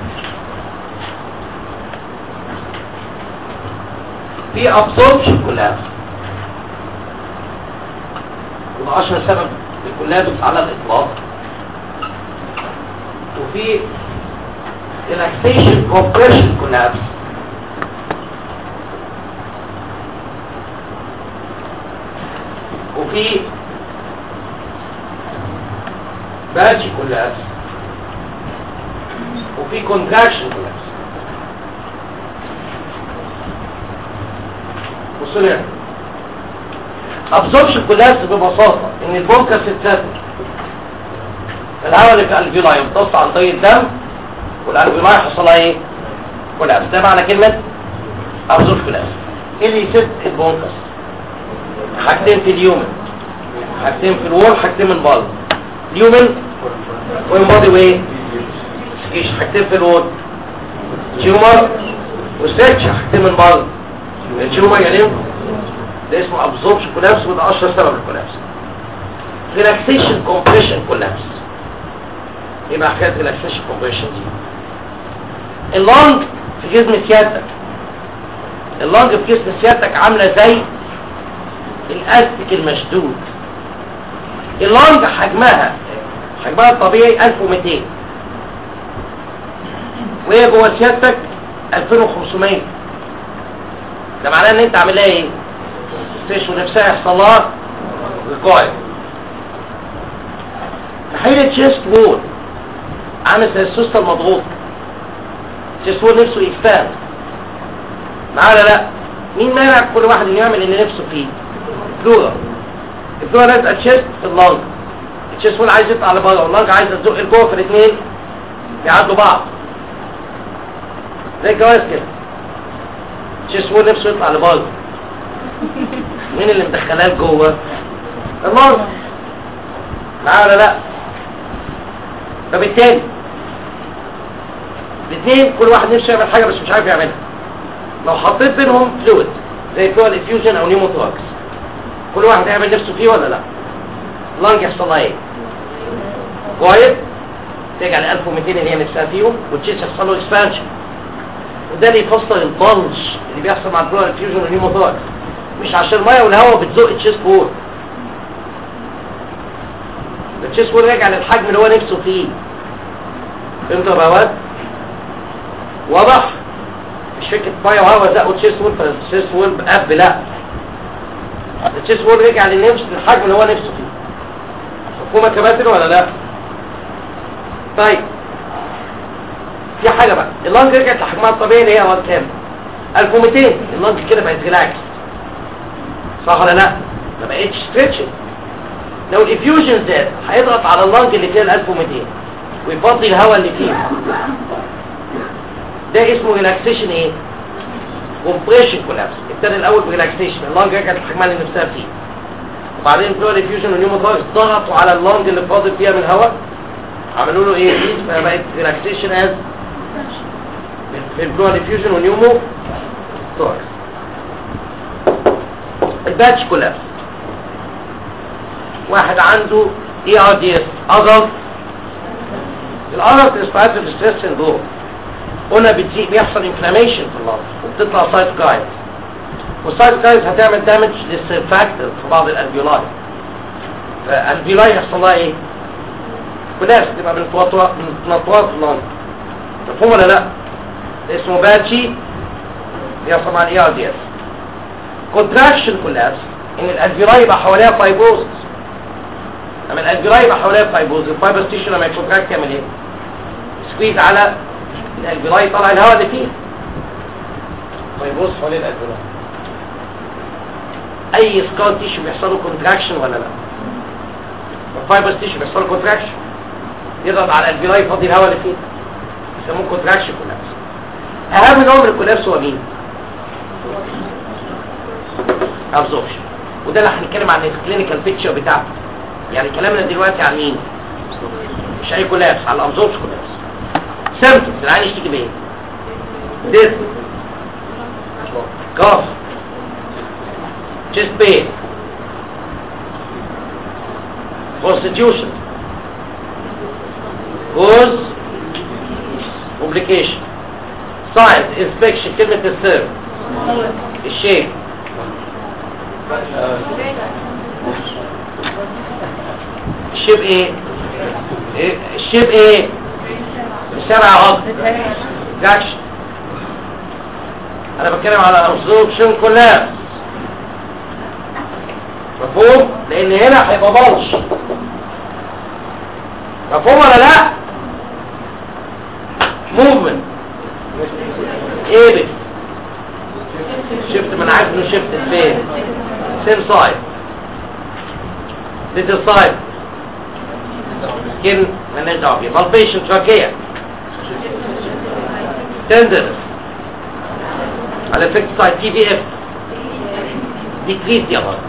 في ابسوربشن كلها وده اشهر سبب للكولابس على الاطلاق وفي relaxation compression collapse وفي باجي collapse وفي contraction collapse بصوا لي absorption collapse ببساطة ان البونكس اتسد الهواء اللي في الالفيولاي يمتص عن طريق الدم والالفيولاي حصل لها ايه كولابس ده معنى كلمة ابزورب كولابس ايه اللي يسد البونكس حاجتين في اليومن حاجتين في الوول حاجتين من بعض اليومن وينبضي وايه سكيش حاجتين في الوول تيومر وستريتش حاجتين من بعض التيومر يعني ده اسمه ابزوربشن كولابس وده اشهر سبب الكولابس ريلاكسيشن كومبريشن كولابس يبقى حكايه ريلاكسيشن كومبريشن دي اللونج في جسم سيادتك اللونج في جسم سيادتك عامله زي الاستك المشدود اللونج حجمها حجمها الطبيعي 1200 وهي جوه سيادتك 2500 ده معناه ان انت عامل لها ايه تشوي نفسها يحصل لها ريكويل تحيل تشيست وول عامل زي السوسته المضغوطه تشيست وول نفسه يكسباند معانا لا مين مانع كل واحد انه يعمل اللي نفسه فيه فلورا الفلورا لازقه تشيست في اللنج التشيست وول عايز يطلع لبره واللنج عايز تزق لجوه في الاثنين بيعدوا بعض زي الجواز كده التشيست وول نفسه يطلع لبره مين اللي مدخلاه لجوه اللنج معاه ولا لا فبالتالي الاثنين كل واحد نفسه يعمل حاجه بس مش عارف يعملها لو حطيت بينهم فلويد زي فلويد افيوجن او نيموتراكس كل واحد يعمل نفسه فيه ولا لا لانج يحصل لها ايه كويس ترجع ل 1200 اللي هي نفسها فيهم والتشيس يحصل له اكسبانشن وده اللي يفسر البلج اللي بيحصل مع الفلويد افيوجن والنيموتراكس مش عشان الميه والهواء بتزق التشيست وول التشيست وول راجع للحجم اللي هو نفسه فيه فهمتوا يا بواد واضح مش فكره ميه وهواء زقوا تشيست وول فالتشيست وول اب لا التشيست وول رجع للنفس للحجم اللي هو نفسه فيه مفهومه يا كباتن ولا لا طيب في حاجه بقى اللنج رجعت لحجمها الطبيعي اللي هي وقت كام 1200 اللنج كده بقت ريلاكس صح ولا لا ما بقتش ستريتشنج لو الافيوجن زاد هيضغط على اللنج اللي فيها ال 1200 ويفضي الهواء اللي فيه ده اسمه ريلاكسيشن ايه كومبريشن كولابس ابتدى الاول بريلاكسيشن اللنج رجعت لحجمها اللي نفسها فيه وبعدين فلو الافيوجن والنيوموتراكس ضغطوا على اللنج اللي فاضل فيها من هواء عملوا له ايه فبقت ريلاكسيشن از في الفلو الافيوجن والنيومو تراكس الباتش كولابس واحد عنده اي ار دي اس اضغط الارض ريسبيراتوري ستريس سندروم قلنا بتزيد بيحصل انفلاميشن في اللنج وبتطلع سايتوكاينز والسايتوكاينز هتعمل دامج للسيرفاكتور في بعض الالفيولاي فالالفيولاي يحصل لها ايه؟ كولابس تبقى من تنطوات من تنطوات اللنج مفهوم ولا لا؟ ده اسمه باتشي بيحصل مع الاي ار دي اس كونتراكشن كولابس ان الالفيولاي يبقى حواليها فايبروزس لما الالفيولاي يبقى حواليها فايبروز الفايبرس تيشو لما يكونتراكت يعمل ايه سكويز على الالفيولاي طلع الهواء اللي فيه فايبروز حوالين الالفيولاي اي سكار تيشو بيحصل له كونتراكشن ولا لا الفايبرس تيشو بيحصل له كونتراكشن يضغط على الالفيولاي يفضي الهواء اللي فيه يسموه كونتراكشن كولابس اهم نوع من الكولابس هو مين ابزوربشن وده اللي هنتكلم عن الكلينيكال بيكتشر بتاعته يعني كلامنا دلوقتي عن مين مش اي كولابس على الابزوربشن كولابس سيمبتومز العين يشتكي بايه ديس كاف chest pain constitution cause complication science inspection كلمة السر الشيء الشيب ايه إيه؟ الشيب ايه الشرع غض جاكشن انا بتكلم على absorption collapse مفهوم لان هنا هيبقى بلش مفهوم ولا لا موفمنت ايه بك شفت من عارف انه شفت فين سيم سايد ليتل سايد سكين مالناش دعوه بيه بالبيشن تراكيه تندر على فكره سايد تي في اف ديكريت يا غلط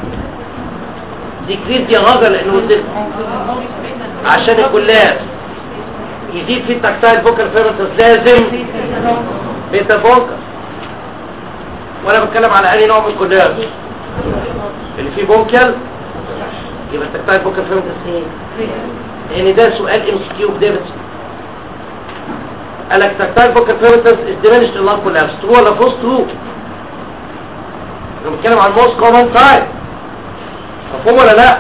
ديكريت يا غلط لانه ده- عشان الكلاب يزيد في التكتايل فوكال فيرمنتس لازم بيتا فوكال وانا بتكلم على انهي نوع من الكلاب اللي فيه بونكل يبقى التكتايل فوكال فيرمنتس ايه لان ده سؤال ام سي كيو بديفيدسون قال لك تكتايل فوكال فيرمنتس از diminished in lung collapse true ولا false true انا بتكلم عن most common type مفهوم ولا لا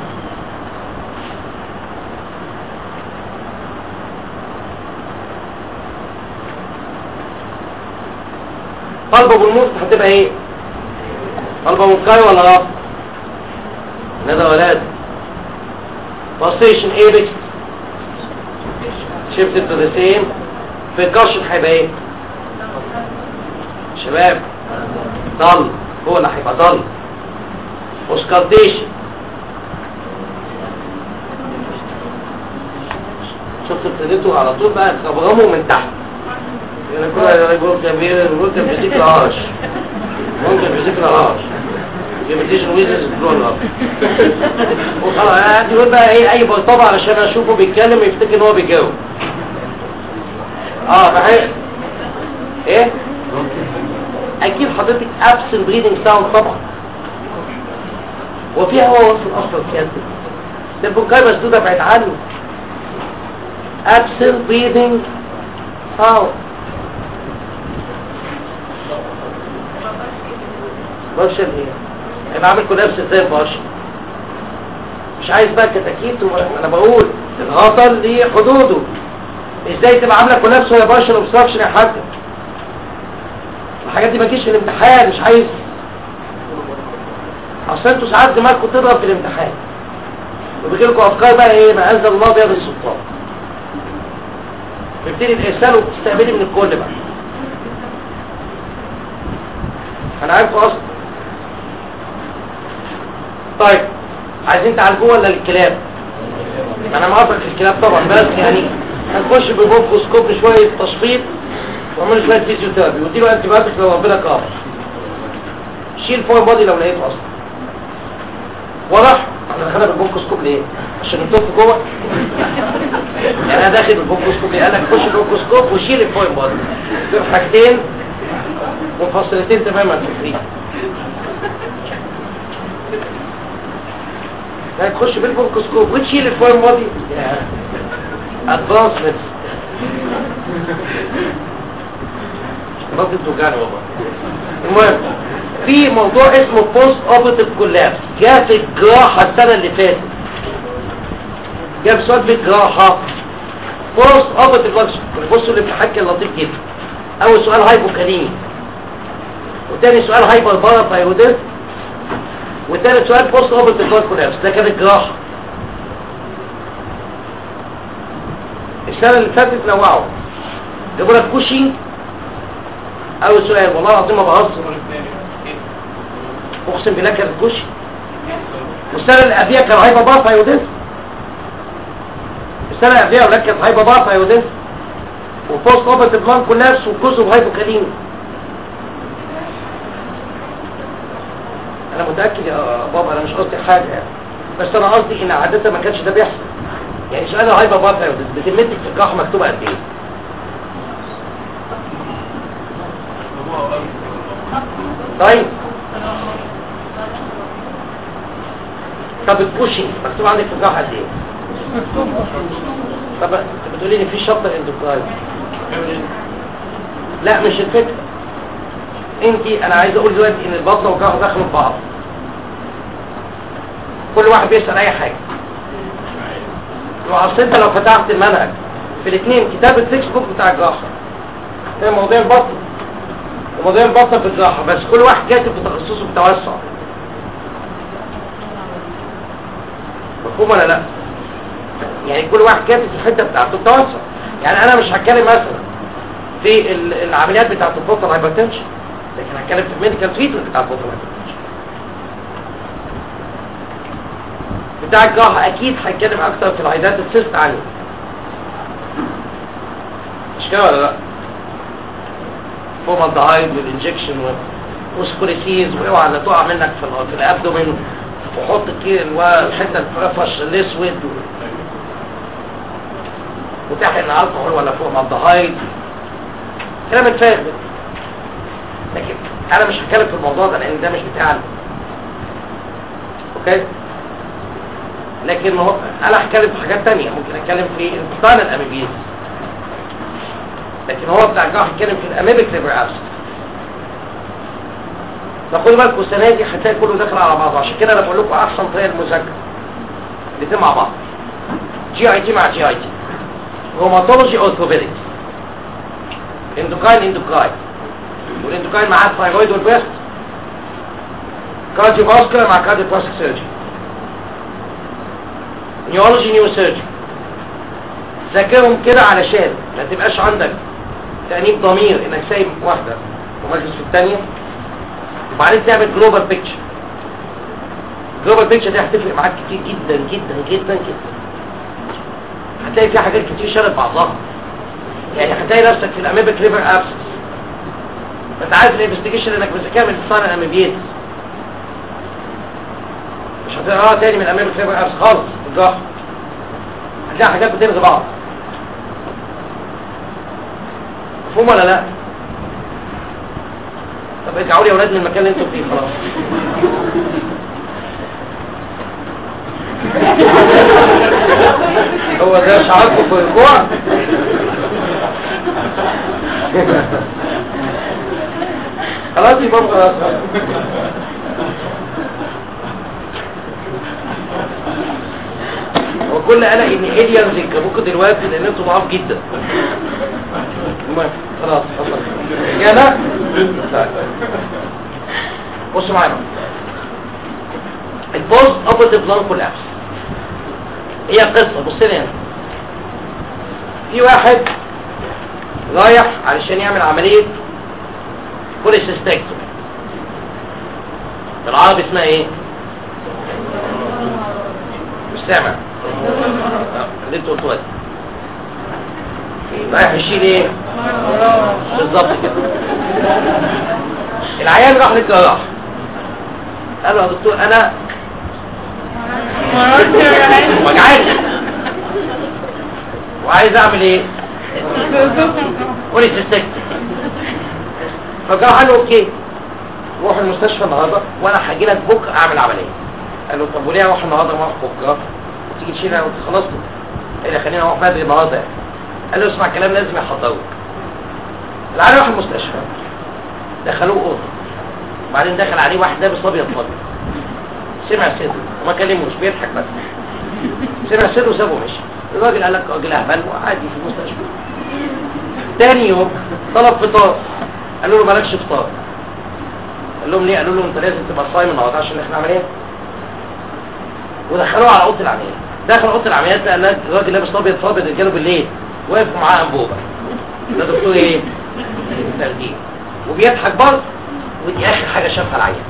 طلبة بالموت هتبقى ايه طلبة منكاي ولا غلط ندى ولاد pulsation apex shifted to the same percussion هيبقى ايه شباب ضل هو اللي هيبقى ضل auscultation شفت ابتديتوا على طول بقى تبغموا من تحت يعني كل واحد يقول كبير ممكن في ذكر عاش ممكن في ذكر عاش يمتيشن ويزنس بلون اب وخلاص يعني يقول بقى ايه اي بلطبع علشان اشوفه بيتكلم يفتكر ان هو بيجاوب اه صحيح ايه اكيد حضرتك ابسن بريدنج ساوند طبعا وفي هوا وصل اصلا كده ده البنكاي مسدوده بعيد عنه ابسن بريدنج ساوند بشر ايه انا عامل كولابس ازاي البشر مش عايز بقى كتاكيت و- انا بقول الغطل ليه حدوده ازاي تبقى عامله كولابس وهي بشر اوبستراكشن يا حاج الحاجات دي ما تجيش في الامتحان مش عايز اصل انتوا ساعات دماغكم تضرب في الامتحان وبيجي لكم افكار بقى ايه ما انزل الله بها بالسلطان بيبتدي الارسال وبتستقبلي من الكل بقى انا عارفه اصلا طيب عايزين تعالجوه ولا الكلاب انا موافق في الكلاب طبعا بس يعني هنخش ببوفوسكوب شويه تشفيط واعمل شويه فيزيوثيرابي واديله انتي بايوتيك لو ربنا كرم شيل فوق بادي لو لقيته اصلا واضح احنا دخلنا بالبوفوسكوب ليه عشان نطف جوه يعني انا داخل بالبوفوسكوب ليه قال لك خش بالبوفوسكوب وشيل الفوق بادي دول حاجتين منفصلتين تماما في الفريق لا تخش بالبونكوسكوب وتشيل الفورم بودي ادفانسمنت بطل توجعني والله المهم في موضوع اسمه بوست اوبرتيف كولابس جاء في الجراحة السنة اللي فاتت جاب سؤال في الجراحة بوست اوبرتيف بصوا الامتحان كان لطيف جدا اول سؤال هايبوكاليمي وتاني سؤال هايبر باراثايروديزم والتالت سؤال بوست اوبرتيف بلاد كولابس ده كان الجراحة السنة اللي فاتت نوعوا جابوا لك كوشينج اول سؤال والله العظيم ما بهزر اقسم بالله كان كوشينج والسنة اللي قبلها كان هايبر باراثايروديزم السنة اللي قبلها ولاد كانت هايبر باراثايروديزم وبوست اوبرتيف لانج كولابس وكوز اوف هايبوكاليميا انا متاكد يا بابا انا مش قصدي حاجه يعني بس انا قصدي ان عاده ما كانش ده بيحصل يعني سؤال الهايبر بارثايرويد بتمتك في الجراحه مكتوبه قد ايه طيب طب البوشنج مكتوب عندك في الجراحه قد ايه طب انت بتقولي لي في شابتر اندوكراين لا مش الفكره انت انا عايز اقول دلوقتي ان البطنه والجراحه دخلوا في بعض كل واحد بيسال اي حاجه واصل انت لو فتحت المنهج في الاثنين كتاب التكست بوك بتاع الجراحه ده مواضيع البطن ومواضيع البطن في الجراحه بس كل واحد كاتب في تخصصه بتوسع مفهوم ولا لا يعني كل واحد كاتب في الحته بتاعته بتوسع يعني انا مش هتكلم مثلا في ال- العمليات بتاعت البطن هايبرتنشن لكن هتكلم في الميديكال تريتمنت بتاع البطن هايبرتنشن بتاع الجراحة اكيد هيتكلم اكتر في العيادات السيست عنه مش كده ولا لا فورمالدهايد والانجكشن وسكوليسيز واوعى لا تقع منك في ال- في الابدومين وحط كي الحته الفرفش الاسود و- وتحقن الكحول ولا فورمالدهايد كلام الفارغ ده. لكن انا مش هتكلم في الموضوع ده لان ده مش بتاعنا اوكي لكن هو انا هتكلم في حاجات تانية ممكن اتكلم في انتقال الاميبيز لكن هو بتاع الجراحة يتكلم في الاميبيك ليفر ابسس فخدوا بالكم السنه دي هتلاقي كله داخل على بعضه عشان كده انا بقول لكم احسن طريقه المذاكره الاثنين مع بعض جي اي تي مع جي اي تي روماتولوجي اورثوبيدكس اندوكاين اندوكاين والاندوكاين معاه الثايرويد والبريست كارديو فاسكولار مع كارديو بلاستيك سيرجري نيولوجي نيو سيرجري ذاكرهم كده علشان ما تبقاش عندك تأنيب ضمير انك سايب واحدة ومجلس في الثانية وبعدين تعمل جلوبال بيكتشر جلوبال بيكتشر دي هتفرق معاك كتير جدا جدا جدا جدا هتلاقي فيها حاجات كتير شالت بعضها يعني هتلاقي نفسك في الاميبك ليفر ابسس انت عارف الانفستيجيشن انك بتكمل تصنع الاميبيات مش هتقراها تاني من الاميبك ليفر ابسس خالص في الجراحه هتلاقي حاجات بتلغي بعض مفهوم ولا لا طب ارجعوا لي يا اولاد من المكان اللي انتوا فيه خلاص هو ده شعاركم في الاسبوع خلاص يبقى خلاص وكل قلق ان اليانز يركبوكوا دلوقتي لان انتوا ضعاف جدا المهم خلاص حصل رجاله بصوا معايا بقى. البوست اوبرتيف لان كولابس هي قصه بص لي هنا في واحد رايح علشان يعمل عمليه كوليسيستكتومي بالعربي اسمها ايه مش سامع آه، اللي انت قلته ده رايح يشيل ايه بالظبط كده العيان راح للجراح قال له يا دكتور انا وجعاني وعايز اعمل ايه قولي تستكت فالجراح قال له اوكي روح المستشفى النهارده وانا هاجي لك بكره اعمل عمليه قال له طب وليه اروح النهارده واروح بكره تيجي تشيلها وانت خلصت قال لي خليني اروح بدري النهارده يعني. قال له اسمع كلام لازم يحضروك العيال راح المستشفى دخلوه اوضه وبعدين دخل عليه واحد لابس ابيض فاضي سمع صدره وما كلموش بيضحك بس سمع صدره وسابه ومشي الراجل قال لك راجل اهبل وعادي في المستشفى تاني يوم طلب فطار قالوا له مالكش فطار قال لهم ليه قالوا له انت لازم تبقى صايم النهارده عشان احنا عمليات ودخلوه على اوضه العمليات دخل اوضه العمليات لقى الناس- الراجل لابس ابيض فابيض اللي جاله بالليل واقف معاه انبوبه ده دكتور ايه؟ تخدير وبيضحك برضه ودي اخر حاجه شافها العيان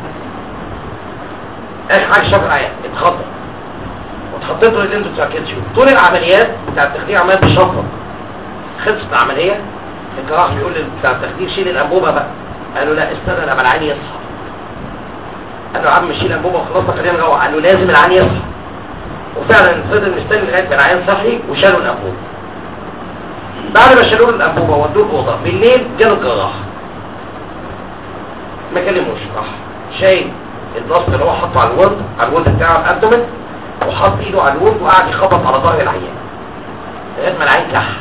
اخر حاجه شافها العيان اتخضر واتخطيت له اللي انتوا بتاكدش طول العمليات بتاع التخدير عمال بيشفط خلصت العمليه الجراح بيقول بتاع التخدير شيل الانبوبه بقى قال له لا استنى لما العين يصحى قال له يا عم شيل الانبوبه وخلاص خلينا نروح قال له لازم العين يصحى وفعلا فضل مستني لغايه ما العين صحي وشالوا الانبوبه بعد ما شالوا له الانبوبه ودوه الاوضه بالليل جاله الجراح ما كلموش راح شايل النص اللي هو حطه على الورد على الورد بتاعه الابدومن وحط ايده على الورد وقعد يخبط على ظهر العيان لغايه ما العين كح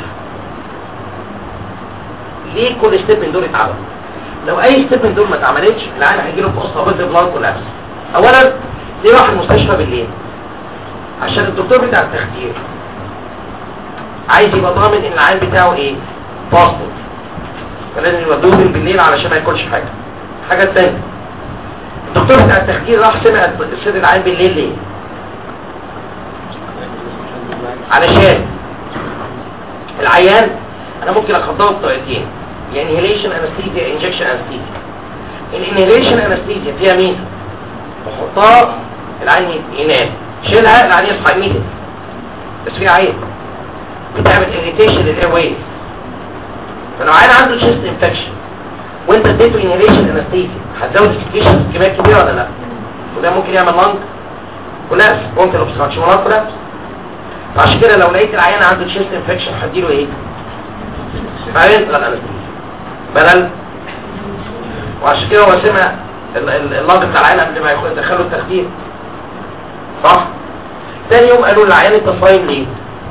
ليه كل ستيب من دول اتعمل لو اي ستيب من دول ما اتعملتش العيان هيجي له قصه بيض بلانك ولابس اولا ليه راح المستشفى بالليل عشان الدكتور بتاع التخدير عايز يبقى ضامن ان العيان بتاعه ايه فاصل فلازم يودوه بالليل علشان ما ياكلش حاجه الحاجه الثانيه الدكتور بتاع التخدير راح سمع صوت العيان بالليل ليه علشان العيان انا ممكن اخضعه بطريقتين يا انهيليشن انستيزيا انجكشن انستيزيا الانهيليشن انستيزيا فيها مين تحطها العين ينام شيلها العين يصحى يميت بس فيها عيب بتعمل اريتيشن للاير ويز فلو عيان عنده تشيست انفكشن وانت اديته انهيليشن انستيزيا هتزود السكيشن كميات كبيره ولا لا وده ممكن يعمل لانج كولابس ممكن اوبستراكشن ولا كولابس فعشان كده لو لقيت العيان عنده تشيست انفكشن هديله ايه بعدين لا بدل وعشان كده هو سمع اللنج بتاع العيان قبل ما يدخلوا التخدير صح تاني يوم قالوا للعيان انت صايم ليه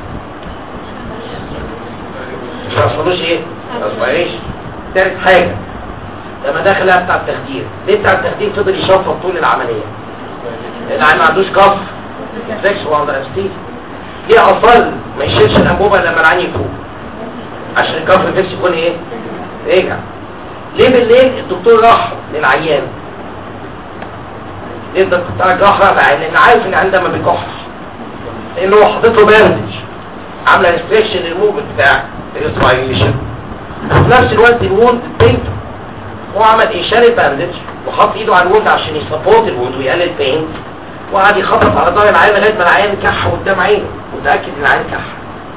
مش هيحصلوش ايه ما تالت حاجه لما دخلها بتاع التخدير ليه بتاع التخدير فضل يشفط طول العمليه العيان ما عندوش كف ريفلكس وعند انستيزيا ليه اصل ما يشيلش الانبوبه لما العين يفوق عشان الكف ريفلكس يكون ايه رجع ليه بالليل الدكتور راح للعيان ليه الدكتور بتاع الجراح راح للعيان لان عارف ان العيان ده ما بيكحش لان هو حاطط له باندج عامله ريستريكشن للموفمنت بتاع الريسبيريشن وفي نفس الوقت الوند بينت هو عمل ايه شال الباندج وحط ايده على الوند عشان يسبورت الوند ويقلل بين وقعد يخبط على ظهر العيان لغايه ما العيان كح قدام عينه متاكد ان العيان كح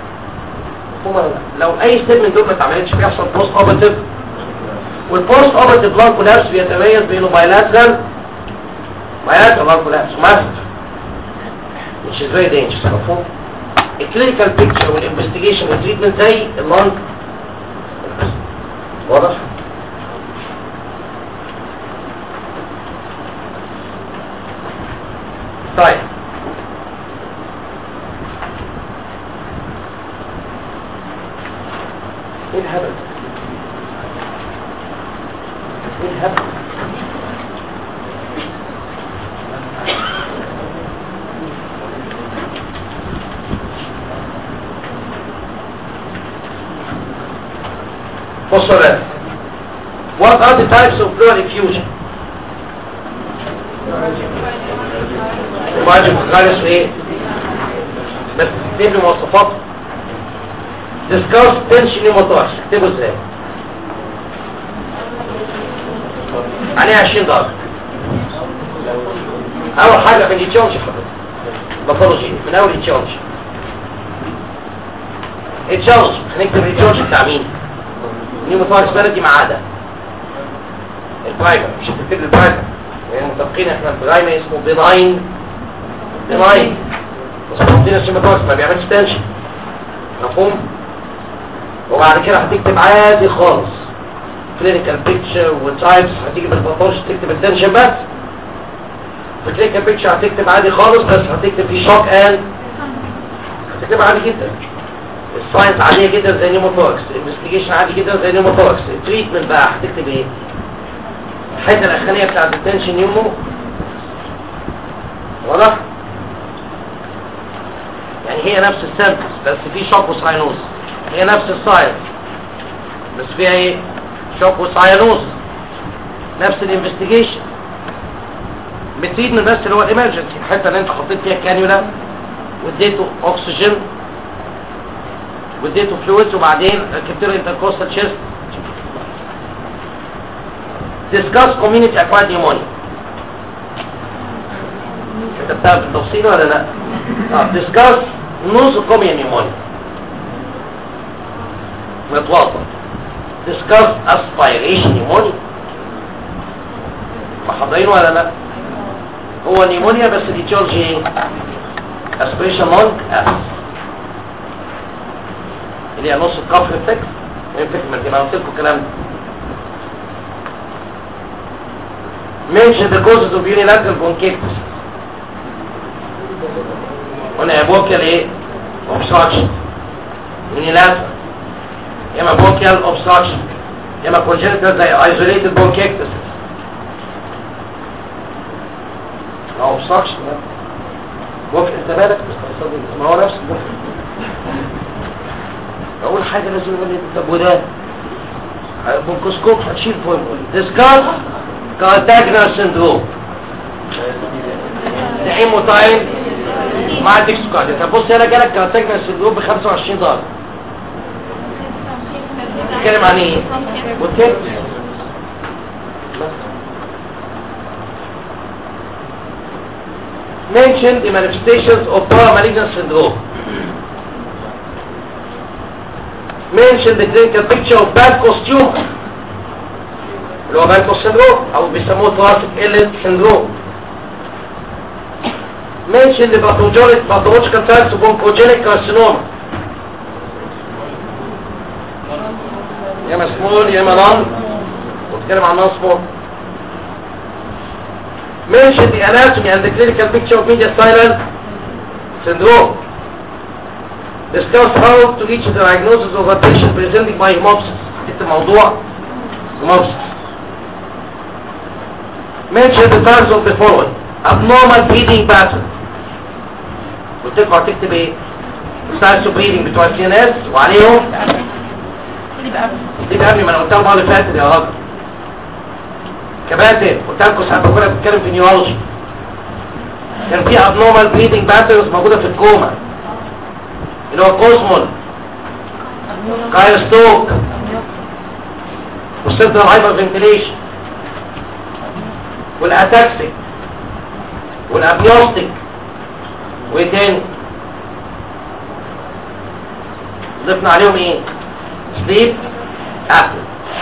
لو اي ستيب من دول ما اتعملتش بيحصل بوست اوبرتيف والبوست اوبرتيف بلان كولابس بيتميز بانه بايلاترال بايلاترال بلان كولابس ماست which is very dangerous مفهوم الكلينيكال بيكتشر والانفستيجيشن والتريتمنت زي اللانج واضح طيب ايه الهبل ايه الهبل بصوا بقى What are the types of pleural effusion? واجب خالص ايه بس تكتب لي مواصفات discuss tension pneumothorax اكتبه ازاي عليه 20 درجة اول حاجة من التشالنج حضرتك باثولوجي من اول التشالنج التشالنج هنكتب التشالنج بتاع مين نيوموثوركس بلدي ما عدا البرايمر مش هتكتب البرايمر يعني متفقين احنا البرايمر اسمه بناين بناين بس عندنا السيماتوركس ما بيعملش تنشن مفهوم وبعد كده هتكتب عادي خالص كلينيكال بيكتشر وتايبس هتيجي بالباثولوجي تكتب التنشن بس في كلينيكال بيكتشر هتكتب عادي خالص بس هتكتب فيه شوك اند هتكتب عادي جدا الساينس عادية جدا زي نيوموثوركس الانفستيجيشن عادي جدا زي نيوموثوركس التريتمنت بقى هتكتب ايه الحته الاخرانيه بتاعت التنشن نيومو واضح يعني هي نفس السيمبتومز بس في شوك وساينوز هي نفس الساينس بس فيها ايه شوك وساينوز نفس الانفستيجيشن بتريتمنت بس اللي هو الامرجنسي الحته اللي انت حطيت فيها كانيولا واديته اكسجين واديته فلويدز وبعدين ركبت له انتركوستال تشيست discuss community acquired pneumonia كتبتها بالتفصيل ولا لا اه discuss nosocomial pneumonia متوضى discuss aspiration pneumonia محضرين ولا لا هو نيمونيا بس الاتيولوجي ايه aspiration lung اس اللي هي نص الكف ريفلكس ريفلكس ما قلت لكم الكلام ده mention the causes of unilateral bronchitis قلنا بوكيال ايه obstruction unilateral يا اما bronchial obstruction يا اما congenital زي isolated bronchitis ما obstruction ده بوكيال انت بالك ما هو نفس البوكيال اول حاجه لازم يقول لي طب وده بونكوسكوب هتشيل فوق ديسكاس كارتاجنر سندروم ده هيموتايل مع الديكسوكارديا طب بص هنا جالك كارتاجنر سندروم ب 25 دولار بتتكلم عن ايه؟ وتكت mention the manifestations of paramalignant syndrome mention the clinical picture of bad costume اللي هو بانكو سندروم او بيسموه thoracic illness syndrome mention the pathogenic pathological types of oncogenic carcinoma يا اما سمول يا اما نون وبتكلم عن نون سمول mention the anatomy and the clinical picture of media silent syndrome discuss how to reach the diagnosis of a patient presenting by hemopsis انت موضوع hemopsis mention the types of the following abnormal breathing pattern قلت لكم هتكتب ايه styles of breathing بتوع السي ان اس وعليهم دي قبل ما انا قلتها المره اللي فاتت يا راجل كباتن قلت لكم ساعه ما كنا بنتكلم في نيورولوجي كان في abnormal breathing patterns موجوده في الكوما اللي هو كوزمول كايستوك والسنترال هايبر فنتيليشن والاتاكسيك والابنيوستيك وايه تاني ضفنا عليهم ايه سليب ابل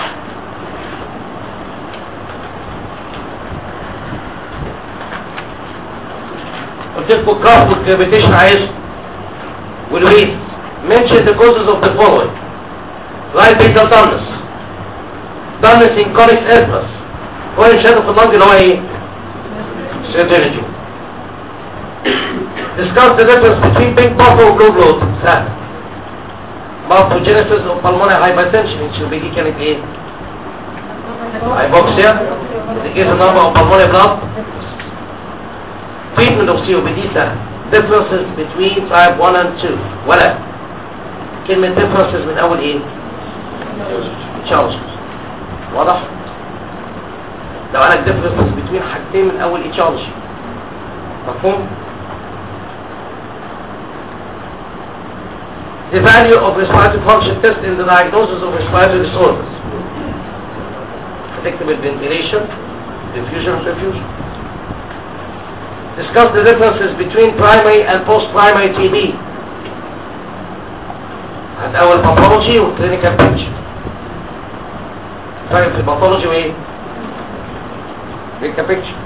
قلت لكم الكراف والكريبيتيشن عايزه والويت mention the causes of the following right facial dullness dullness in chronic asthmas هو الانشاء في اللنج اللي هو ايه سيرجينيتي discuss the difference between pink puff و blue blood سهل morphogenesis of pulmonary hypertension in COPD كانت ايه hypoxia indicates the number of pulmonary blood treatment of COPD سهل differences between type 1 and 2 ولا كلمة differences من أول إيه؟ etiology واضح؟ لو قالك differences between حاجتين من أول etiology مفهوم؟ The value of respiratory function test in the diagnosis of respiratory disorders هتكتب ventilation diffusion and perfusion discuss the differences between primary and post-primary TB عند أول pathology و clinical picture فرق في pathology وإيه؟ clinical picture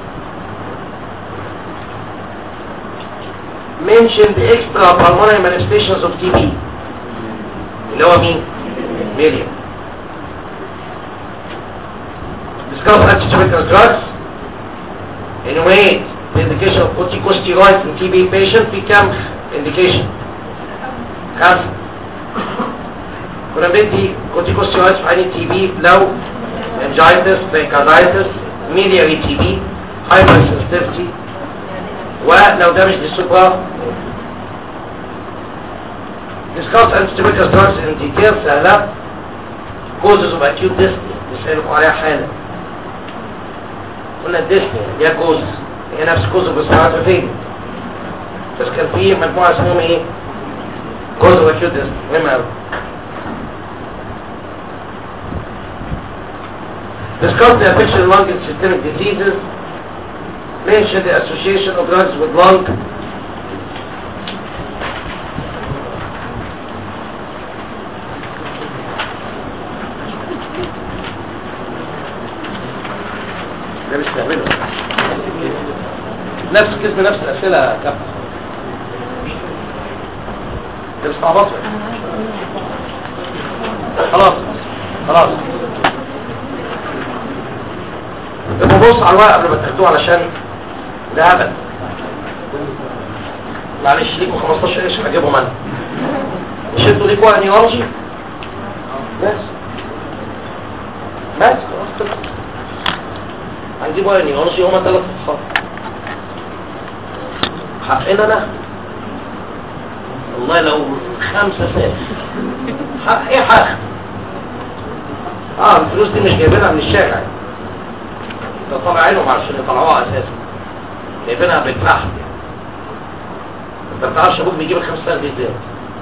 mention the extra pulmonary manifestations of TB اللي هو مين؟ ميليا discuss antitubercular drugs enumerate the indication of corticosteroids in TB patient في كام indication خمسة كنا بندي corticosteroids في عين TB لو meningitis pericarditis miliary TB hypersensitivity ولو ده مش للسوبر discuss antitubercular drugs in detail سهلة causes of acute dyspnea نسألكم عليها حالا قلنا الديسنيا دي causes هي نفس كوز بسرعات فين بس كان في مجموعة اسمهم ايه كوز وكيودس مهم قوي discuss the affection of lung and systemic diseases mention the association of drugs with lung ده مش تعمله نفس القسم نفس الاسئله يا كابتن ده مش تعبطه خلاص خلاص يبقى بص على الورق قبل ما تاخدوه علشان ده هبل معلش ليكوا 15 قرش هجيبهم انا مش انتوا ليكوا ورق نيورولوجي بس بس خلاص كده هنجيب ورق نيورولوجي هما ثلاث صفحات حقنا انا والله لو خمسة سنة حق ايه حق اه الفلوس دي مش جايبينها من الشارع ده طالع عينهم عشان يطلعوها اساسا جايبينها بالفحم انت ما بتعرفش ابوك بيجيب الخمس سنة دي ازاي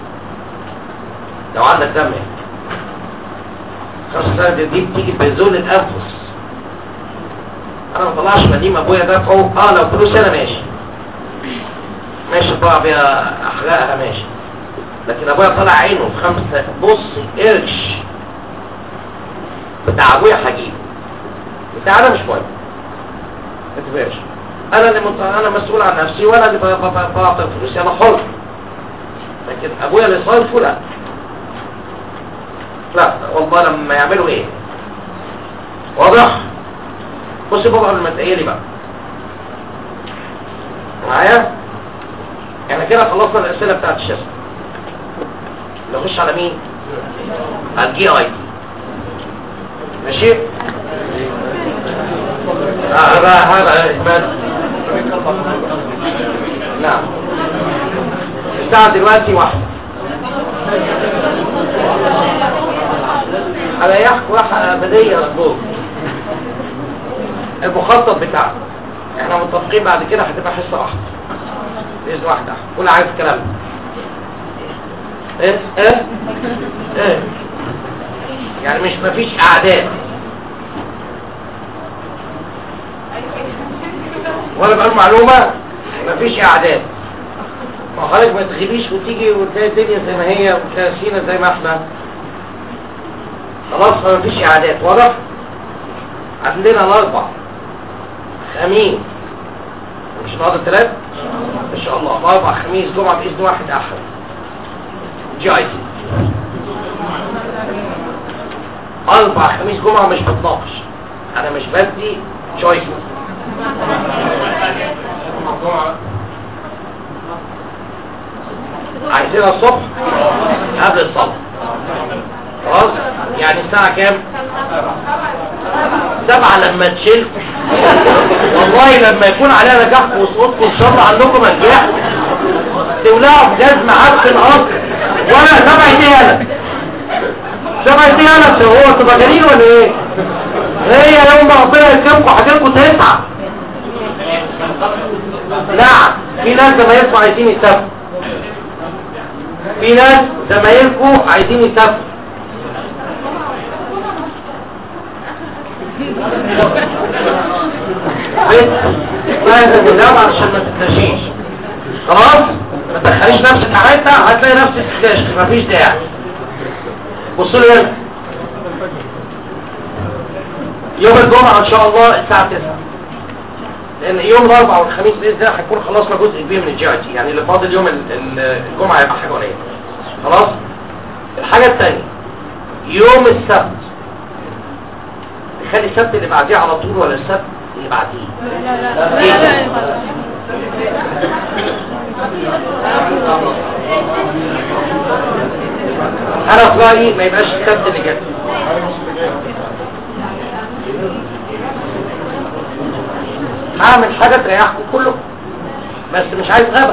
لو عندك دم يعني خمس سنة دي, دي بتيجي بزون الانفس انا ما طلعش مديم ابويا ده فوق اه لو فلوس انا ماشي ماشي طلع بيها اخلاقها ماشي لكن ابويا طلع عينه في خمسة بص قرش بتاع ابويا هجيبه بتاع انا مش مهم ما تبقاش انا اللي مت... انا مسؤول عن نفسي وانا اللي ب- ب- ب- بعطي الفلوس انا حر لكن ابويا اللي صارفه لا لا والله لما يعملوا ايه واضح بص بابا قبل ما تقيلي بقى معايا احنا كده خلصنا الاسئله بتاعت الشاشه نخش على مين على الجي اي ماشي هذا هذا اثبات نعم الساعه دلوقتي واحده اريحكم راحه ابديه فوق المخطط بتاعنا احنا متفقين بعد كده هتبقى حصه واحده باذن واحده كل عارف الكلام ده ايه ايه ايه يعني مش مفيش اعداد وانا بقول معلومه مفيش اعداد ما حضرتك ما تغيبيش وتيجي وتلاقي الدنيا زي ما هي وتلاقي سينا زي ما احنا خلاص ما فيش اعداد واضح عندنا الاربع خميس مش النهارده الثلاث ان شاء الله الاربع خميس جمعه باذن واحد احد جي اي سي اربع خميس جمعه مش بتناقش انا مش بدي تشويس عايزينها الصبح قبل الصلاه خلاص يعني الساعة كام سبعة لما تشيل والله لما يكون عليها نجاح وسقوطكم ان شاء الله عندكم نجاح تولعوا بجزم عكس الارض ولا سبع ديالة سبع ديالة هو تبقى جليل ولا ايه هي يوم ما ربنا يكرمكم هتجيلكم تسعة نعم في ناس زمايلكم عايزين يسافروا في ناس زمايلكم عايزين يسافروا لازم تنام عشان ما تتنشيش خلاص ما تدخليش نفسك حياتها هتلاقي نفسك تتنشي مفيش داعي بصوا لي هنا يوم الجمعة ان شاء الله الساعة 9 لان يوم الاربعاء والخميس باذن الله هنكون خلصنا جزء كبير من الجي اي تي يعني اللي فاضل يوم ال- ال- الجمعة هيبقى حاجة قليلة خلاص الحاجة الثانية يوم السبت تخلي السبت اللي بعديه على طول ولا السبت اللي بعديه ليه؟ انا في رايي ما يبقاش السبت اللي جاي هعمل حاجه تريحكم كلكم بس مش عايز غبا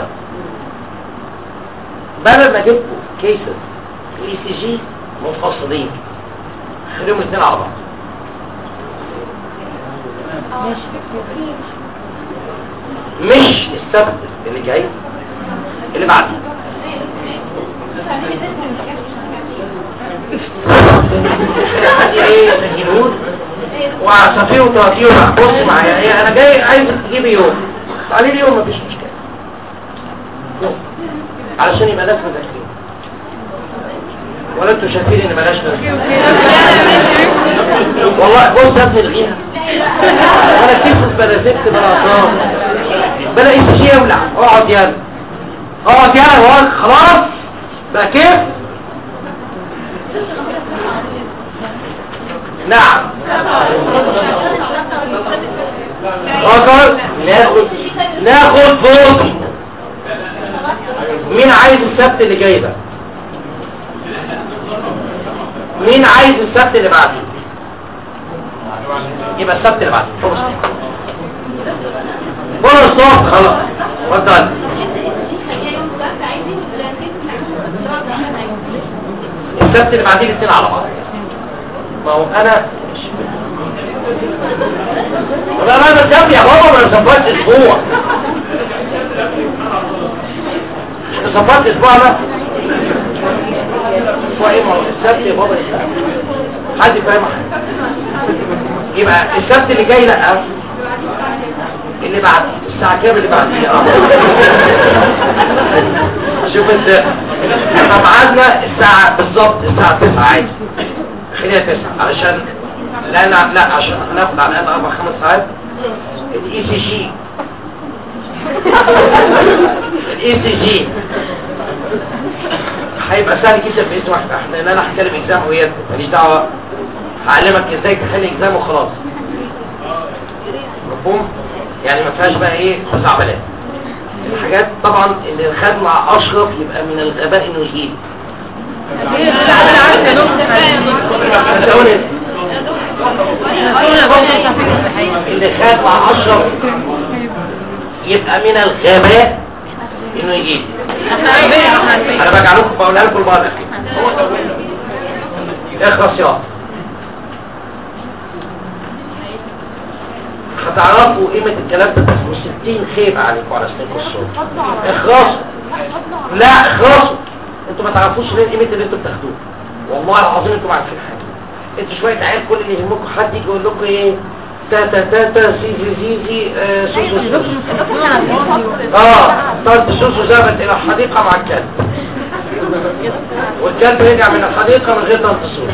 بدل ما جبتوا كيسز الاي سي جي منفصلين خليهم الاثنين على بعض مش السبت اللي جاي اللي بعديه ايه سجلون وعصافيه وطراطيه بص معايا ايه انا جاي عايز تجيبي يوم تعالي لي يوم مفيش مشكله يوم. علشان يبقى ناس مذاكرين ولا انتوا شايفين ان بلاش مذاكرين والله بص يا ابني الغيها ولا تنفس بلا زفت بلا اطراف بلا اي شيء يولع اقعد يلا اقعد يلا هو خلاص بقى كيف نعم خطر ناخد ناخد فوقي مين عايز السبت اللي جاي ده مين عايز السبت اللي بعده يبقى السبت اللي بعده فرص فرص خلاص اتفضل السبت اللي بعديه الاثنين على بعض ما هو انا لا لا انا سبت يا بابا ما انا سبت اسبوع انت سبت اسبوع انا اسبوع ايه ما هو السبت يا بابا حد فاهم حاجه يبقى السبت اللي جاي لا اللي بعد الساعة كام اللي بعديها اه شوف انت احنا ميعادنا الساعة بالظبط الساعة 9 عادي خليها 9 علشان لا لا لا عشان هناخد على الاقل اربع خمس ساعات الاي سي جي الاي سي جي هيبقى سهل جدا في اسم واحد احنا ان انا هتكلم اكزام وهي ماليش دعوه هعلمك ازاي تخلي اكزام وخلاص مفهوم يعني ما فيهاش بقى ايه خزعبلات الحاجات طبعا اللي خد مع اشرف يبقى من الغباء انه يجيب اللي خد مع اشرف يبقى من الغباء انه يجيب انا برجع لكم بقولها لكم المره اخلص يا هتعرفوا قيمة الكلام ده بس مش 60 خيبة عليكم على سنين الصوت اخلصوا لا اخلصوا انتوا ما تعرفوش ليه قيمة اللي انتوا بتاخدوه والله العظيم انتوا ما عارفين حاجة انتوا شوية عيال كل اللي يهمكم حد يجي يقول لكم ايه تا تا تا تا سي زي زي زي آه سوسو سوسو اه طرد سوسو ذهبت الى الحديقة مع الكلب والكلب رجع من الحديقة من غير طرد سوسو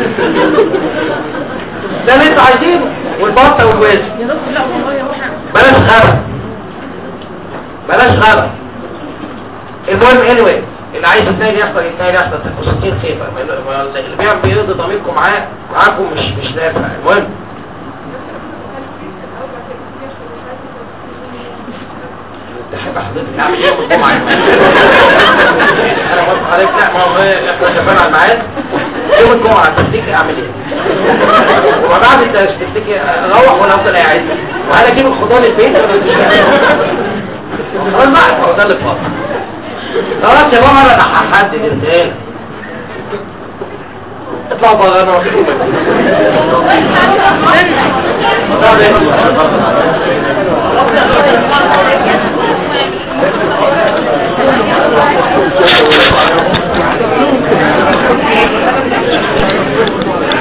ده اللي انتوا عايزينه والبطة والوزن بلاش غابة بلاش غابة المهم anyway اللي عايز التاني يحصل التاني يحصل تبقوا 60 خيبة اللي بيعمل بيرضي ضميركم معاه معاكم مش مش نافع المهم تحب حضرتك اعمل ايه يوم الجمعة انا موافق عليك لا ما هو ايه احنا اتفقنا على الميعاد يوم الجمعة تفتكر اعمل ايه وما بعد انت تفتكر اروح ولا افضل قاعد وهل اجيب الخضار البيت ولا مش خلاص بقى هو ده اللي فاضل خلاص يا ماما انا هحدد الانسان اطلع بره انا